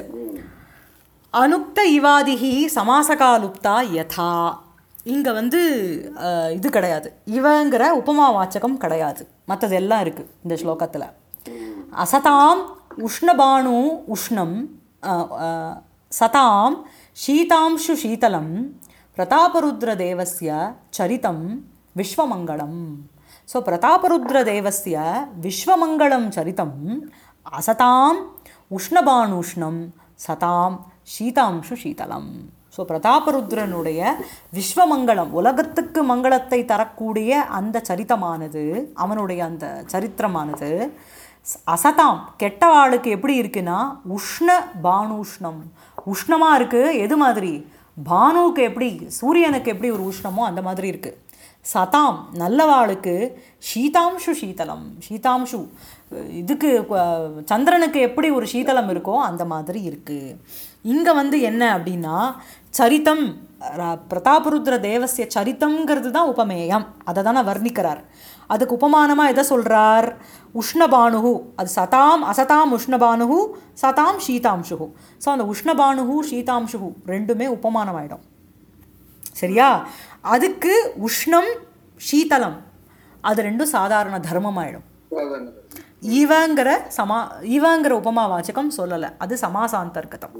அனுக்த இவாதிகி சமாசகாலுப்தா யதா இங்கே வந்து அஹ், இது கிடையாது இவங்கிற உபமா வாச்சகம் கிடையாது மற்றது எல்லாம் இருக்குது இந்த ஸ்லோகத்தில் அசதாம் உஷ்ணபானு உஷ்ணம் அஹ், அஹ், சதாம் ஷீதாம்ஷு ஷீதலம் பிரதாபருத்ரதேவஸ்ய சரிதம் விஸ்வமங்களம் ஸோ பிரதாபருத்ரதேவஸ்ய விஸ்வமங்களம் சரிதம் அசதாம் உஷ்ணபானூஷ்ணம் சதாம் சீதாம்ஷு சீதலம் ஸோ பிரதாபருத்ரனுடைய விஸ்வமங்களம் உலகத்துக்கு மங்களத்தை தரக்கூடிய அந்த சரித்தமானது அவனுடைய அந்த சரித்திரமானது ஸ்- அசதாம் கெட்டவாளுக்கு எப்படி இருக்குன்னா உஷ்ண பானூஷ்ணம் உஷ்ணமாக இருக்குது எது மாதிரி பானுவுக்கு எப்படி சூரியனுக்கு எப்படி ஒரு உஷ்ணமோ அந்த மாதிரி இருக்குது சதாம் நல்லவாளுக்கு சீதாம்ஷு சீதலம் சீதாம்ஷு இதுக்கு அஹ், சந்திரனுக்கு எப்படி ஒரு சீதலம் இருக்கோ அந்த மாதிரி இருக்குது இங்கே வந்து என்ன அப்படின்னா சரித்தம் ர- பிரதாபருத்ர தேவசிய சரித்தம்ங்கிறது தான் உபமேயம் அதை தானே வர்ணிக்கிறார் அதுக்கு உபமானமாக எதை சொல்கிறார் உஷ்ணபானுகு அது சதாம் அசதாம் உஷ்ணபானுகு சதாம் சீதாம்ஷுகு ஸோ அந்த உஷ்ணபானுகு சீதாம்ஷுகு ரெண்டுமே உபமானம் ஆயிடும் சரியா அதுக்கு உஷ்ணம் சீதலம் அது ரெண்டும் சாதாரண தர்மம் ஆயிடும் சாதாரண இவங்கிற சமா இவங்கிற உபமா வாச்சகம் சொல்லலை அது சமாசாந்தர்கதம்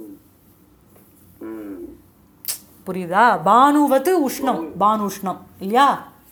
ம் புரியுதா பானுவது உஷ்ணம் பானுஷ்ணம் இல்லையா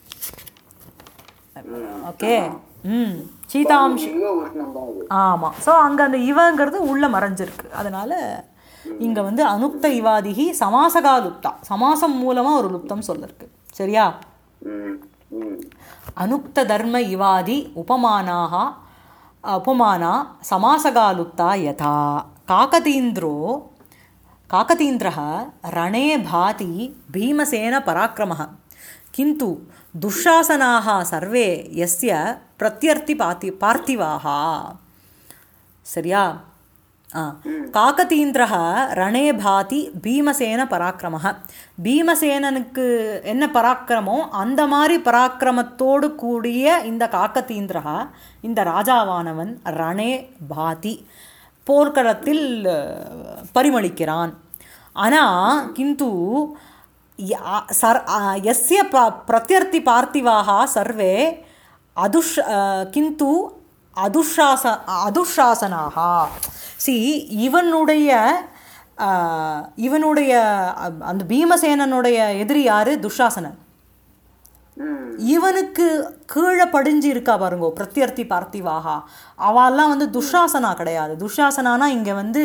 ஓகே ம் சீதாம்ஷ் இவ உஷ்ணம் தான் அது ஆமாம் ஸோ அங்கே அந்த இவங்கிறது உள்ளே மறைஞ்சிருக்கு அதனால இங்கே வந்து அனுக்த இவாதிகி சமாசகா லுப்தா சமாசம் மூலமாக ஒரு லுப்தம் சொல்லிருக்கு சரியா ம் ம் அனுக்த தர்ம இவாதி உபமானாக உபமானா சமாசகாலுப்தா யதா காகதீந்திரோ काकतीन्द्रः रणे भाति भीमसेनपराक्रमः किन्तु दुःशासनाः सर्वे यस्य प्रत्यर्थि पाति पार्थिवाः சரியா ஆ காகதீந்திரः ரணே பாதி பீமசேன பராக்கிரமः பீமசேனனுக்கு என்ன பராக்கிரமோ அந்த மாதிரி பராக்கிரமத்தோடு கூடிய இந்த காக்கதீந்திரா இந்த ராஜாவானவன் ரணே பாதி போர்க்களத்தில் அஹ், பரிமளிக்கிறான் ஆனால் கிந்து ய- சர் அ- यस्य प प्रत्यर्थि पार्थिवाः सर्वे அதுஷ் கிந்து அதுஷாச அதுஷாசனாக சி இவனுடைய அஹ், இவனுடைய அஹ், அந்த பீமசேனனுடைய எதிரி யாரு துஷாசனன் ம் இவனுக்கு கீழே படிஞ்சு இருக்கா பாருங்க பிரத்யர்த்தி பார்த்திவாகா அவெல்லாம் வந்து துஷாசனா கிடையாது துஷாசனானா இங்கே வந்து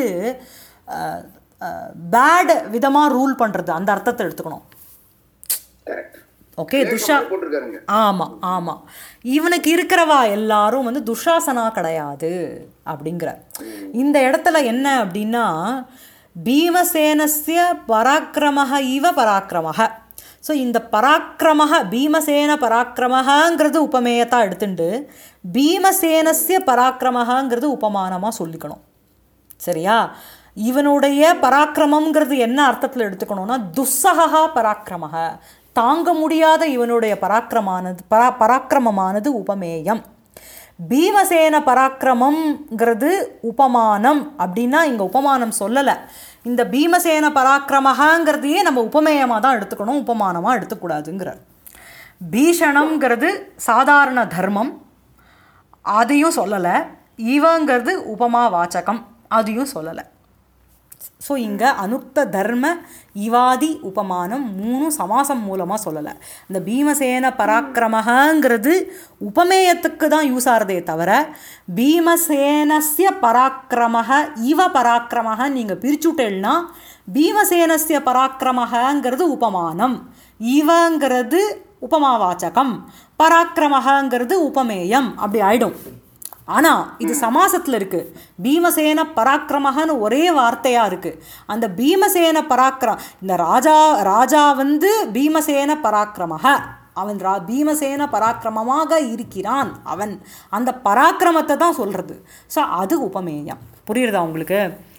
பேட் விதமாக ரூல் பண்ணுறது அந்த அர்த்தத்தை எடுத்துக்கணும் கரெக்ட் ஓகே துஷா போட்டிருக்காருங்க ஆமாம் ஆமாம் இவனுக்கு இருக்கிறவா எல்லாரும் வந்து துஷாசனா கிடையாது அப்படிங்கிற இந்த இடத்துல என்ன அப்படின்னா பீமசேனஸ்ய பராக்கிரமஹ இவ பராக்கிரமஹ ஸோ இந்த பராக்கிரமஹ பீமசேன பராக்கிரமஹங்கிறது உபமேயத்தா எடுத்துண்டு பீமசேனஸ்ய பராக்கிரமஹங்கிறது உபமானமாக சொல்லிக்கணும் சரியா இவனுடைய பராக்கிரமம்ங்கிறது என்ன அர்த்தத்தில் எடுத்துக்கணும்னா துஸ்ஸகா பராக்கிரமக தாங்க முடியாத இவனுடைய பராக்கிரமானது பரா பராக்கிரமமானது உபமேயம் பீமசேன பராக்கிரமம்ங்கிறது உபமானம் அப்படின்னா இங்கே உபமானம் சொல்லலை இந்த பீமசேன பராக்கிரமகாங்கிறதையே நம்ம உபமேயமாக தான் எடுத்துக்கணும் உபமானமாக எடுத்துக்கூடாதுங்கிறார் பீஷணம்ங்கிறது சாதாரண தர்மம் அதையும் சொல்லலை இவங்கிறது உபமா வாச்சகம் அதையும் சொல்லலை ஸோ இங்கே அனுக்த தர்ம இவாதி உபமானம் மூணு சமாசம் மூலமாக சொல்லலை இந்த பீமசேன பராக்கிரமங்கிறது உபமேயத்துக்கு தான் யூஸ் ஆகிறதே தவிர பீமசேனஸ்ய பராக்கிரமக இவ பராக்கிரமக நீங்கள் பிரிச்சுட்டேன்னா பீமசேனஸ்ய பராக்கிரமங்கிறது உபமானம் இவங்கிறது உபமாவாச்சகம் பராக்கிரமங்கிறது உபமேயம் அப்படி ஆயிடும் ஆனால் இது சமாசத்தில் இருக்குது பீமசேன பராக்கிரமகன்னு ஒரே வார்த்தையாக இருக்குது அந்த பீமசேன பராக்கிரம் இந்த ராஜா ராஜா வந்து பீமசேன பராக்கிரமக அவன் ரா பீமசேன பராக்கிரமமாக இருக்கிறான் அவன் அந்த பராக்கிரமத்தை தான் சொல்கிறது ஸோ அது உபமேயம் புரியுறதா உங்களுக்கு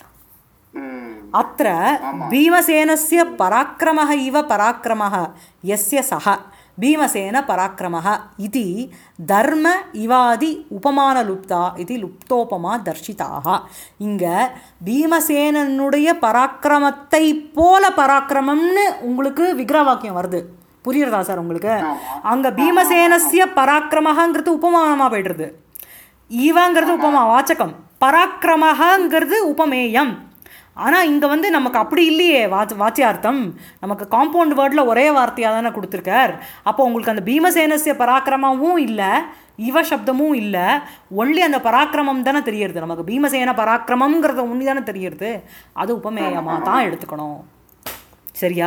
ம். अत्र भीमसेनस्य पराक्रमः इव पराक्रमः यस्य सः भीमसेनपराक्रमः इति धर्म इवादि उपमानलुप्ता इति லுப்தோபமா தர்ஷிதாக இங்கே பீமசேனனுடைய பராக்கிரமத்தை போல பராக்கிரமம்னு உங்களுக்கு விக்கிர வாக்கியம் வருது புரியுறதா சார் உங்களுக்கு அங்கே பீமசேனஸ்ய பராக்கிரமங்கிறது உபமானமாக போய்டுறது ஈவங்கிறது உபமா வாச்சகம் பராக்கிரமங்கிறது உபமேயம் ஆனால் இங்கே வந்து நமக்கு அப்படி இல்லையே வாச் வாச்சியார்த்தம் நமக்கு காம்பவுண்ட் வேர்டில் ஒரே வார்த்தையாக தானே கொடுத்துருக்கார் அப்போ உங்களுக்கு அந்த பீமசேனஸ்ய பராக்கிரமமும் இல்லை இவ சப்தமும் இல்லை ஒன்லி அந்த பராக்கிரமம் தானே தெரியறது நமக்கு பீமசேன பராக்கிரமங்கிறத உன்னி தானே தெரியறது அது உபமேயமாக தான் எடுத்துக்கணும் சரியா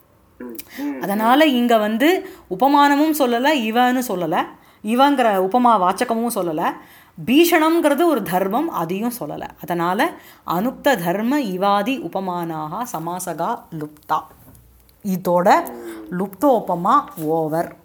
அதனால் இங்கே வந்து உபமானமும் சொல்லலை இவன்னு சொல்லலை இவங்கிற உபமா வாச்சகமும் சொல்லலை பீஷணம்ங்கிறது ஒரு தர்மம் அதையும் சொல்லலை அதனால் அனுக்த தர்ம இவாதி உபமானாக சமாசகா லுப்தா இதோட லுப்தோபமா ஓவர்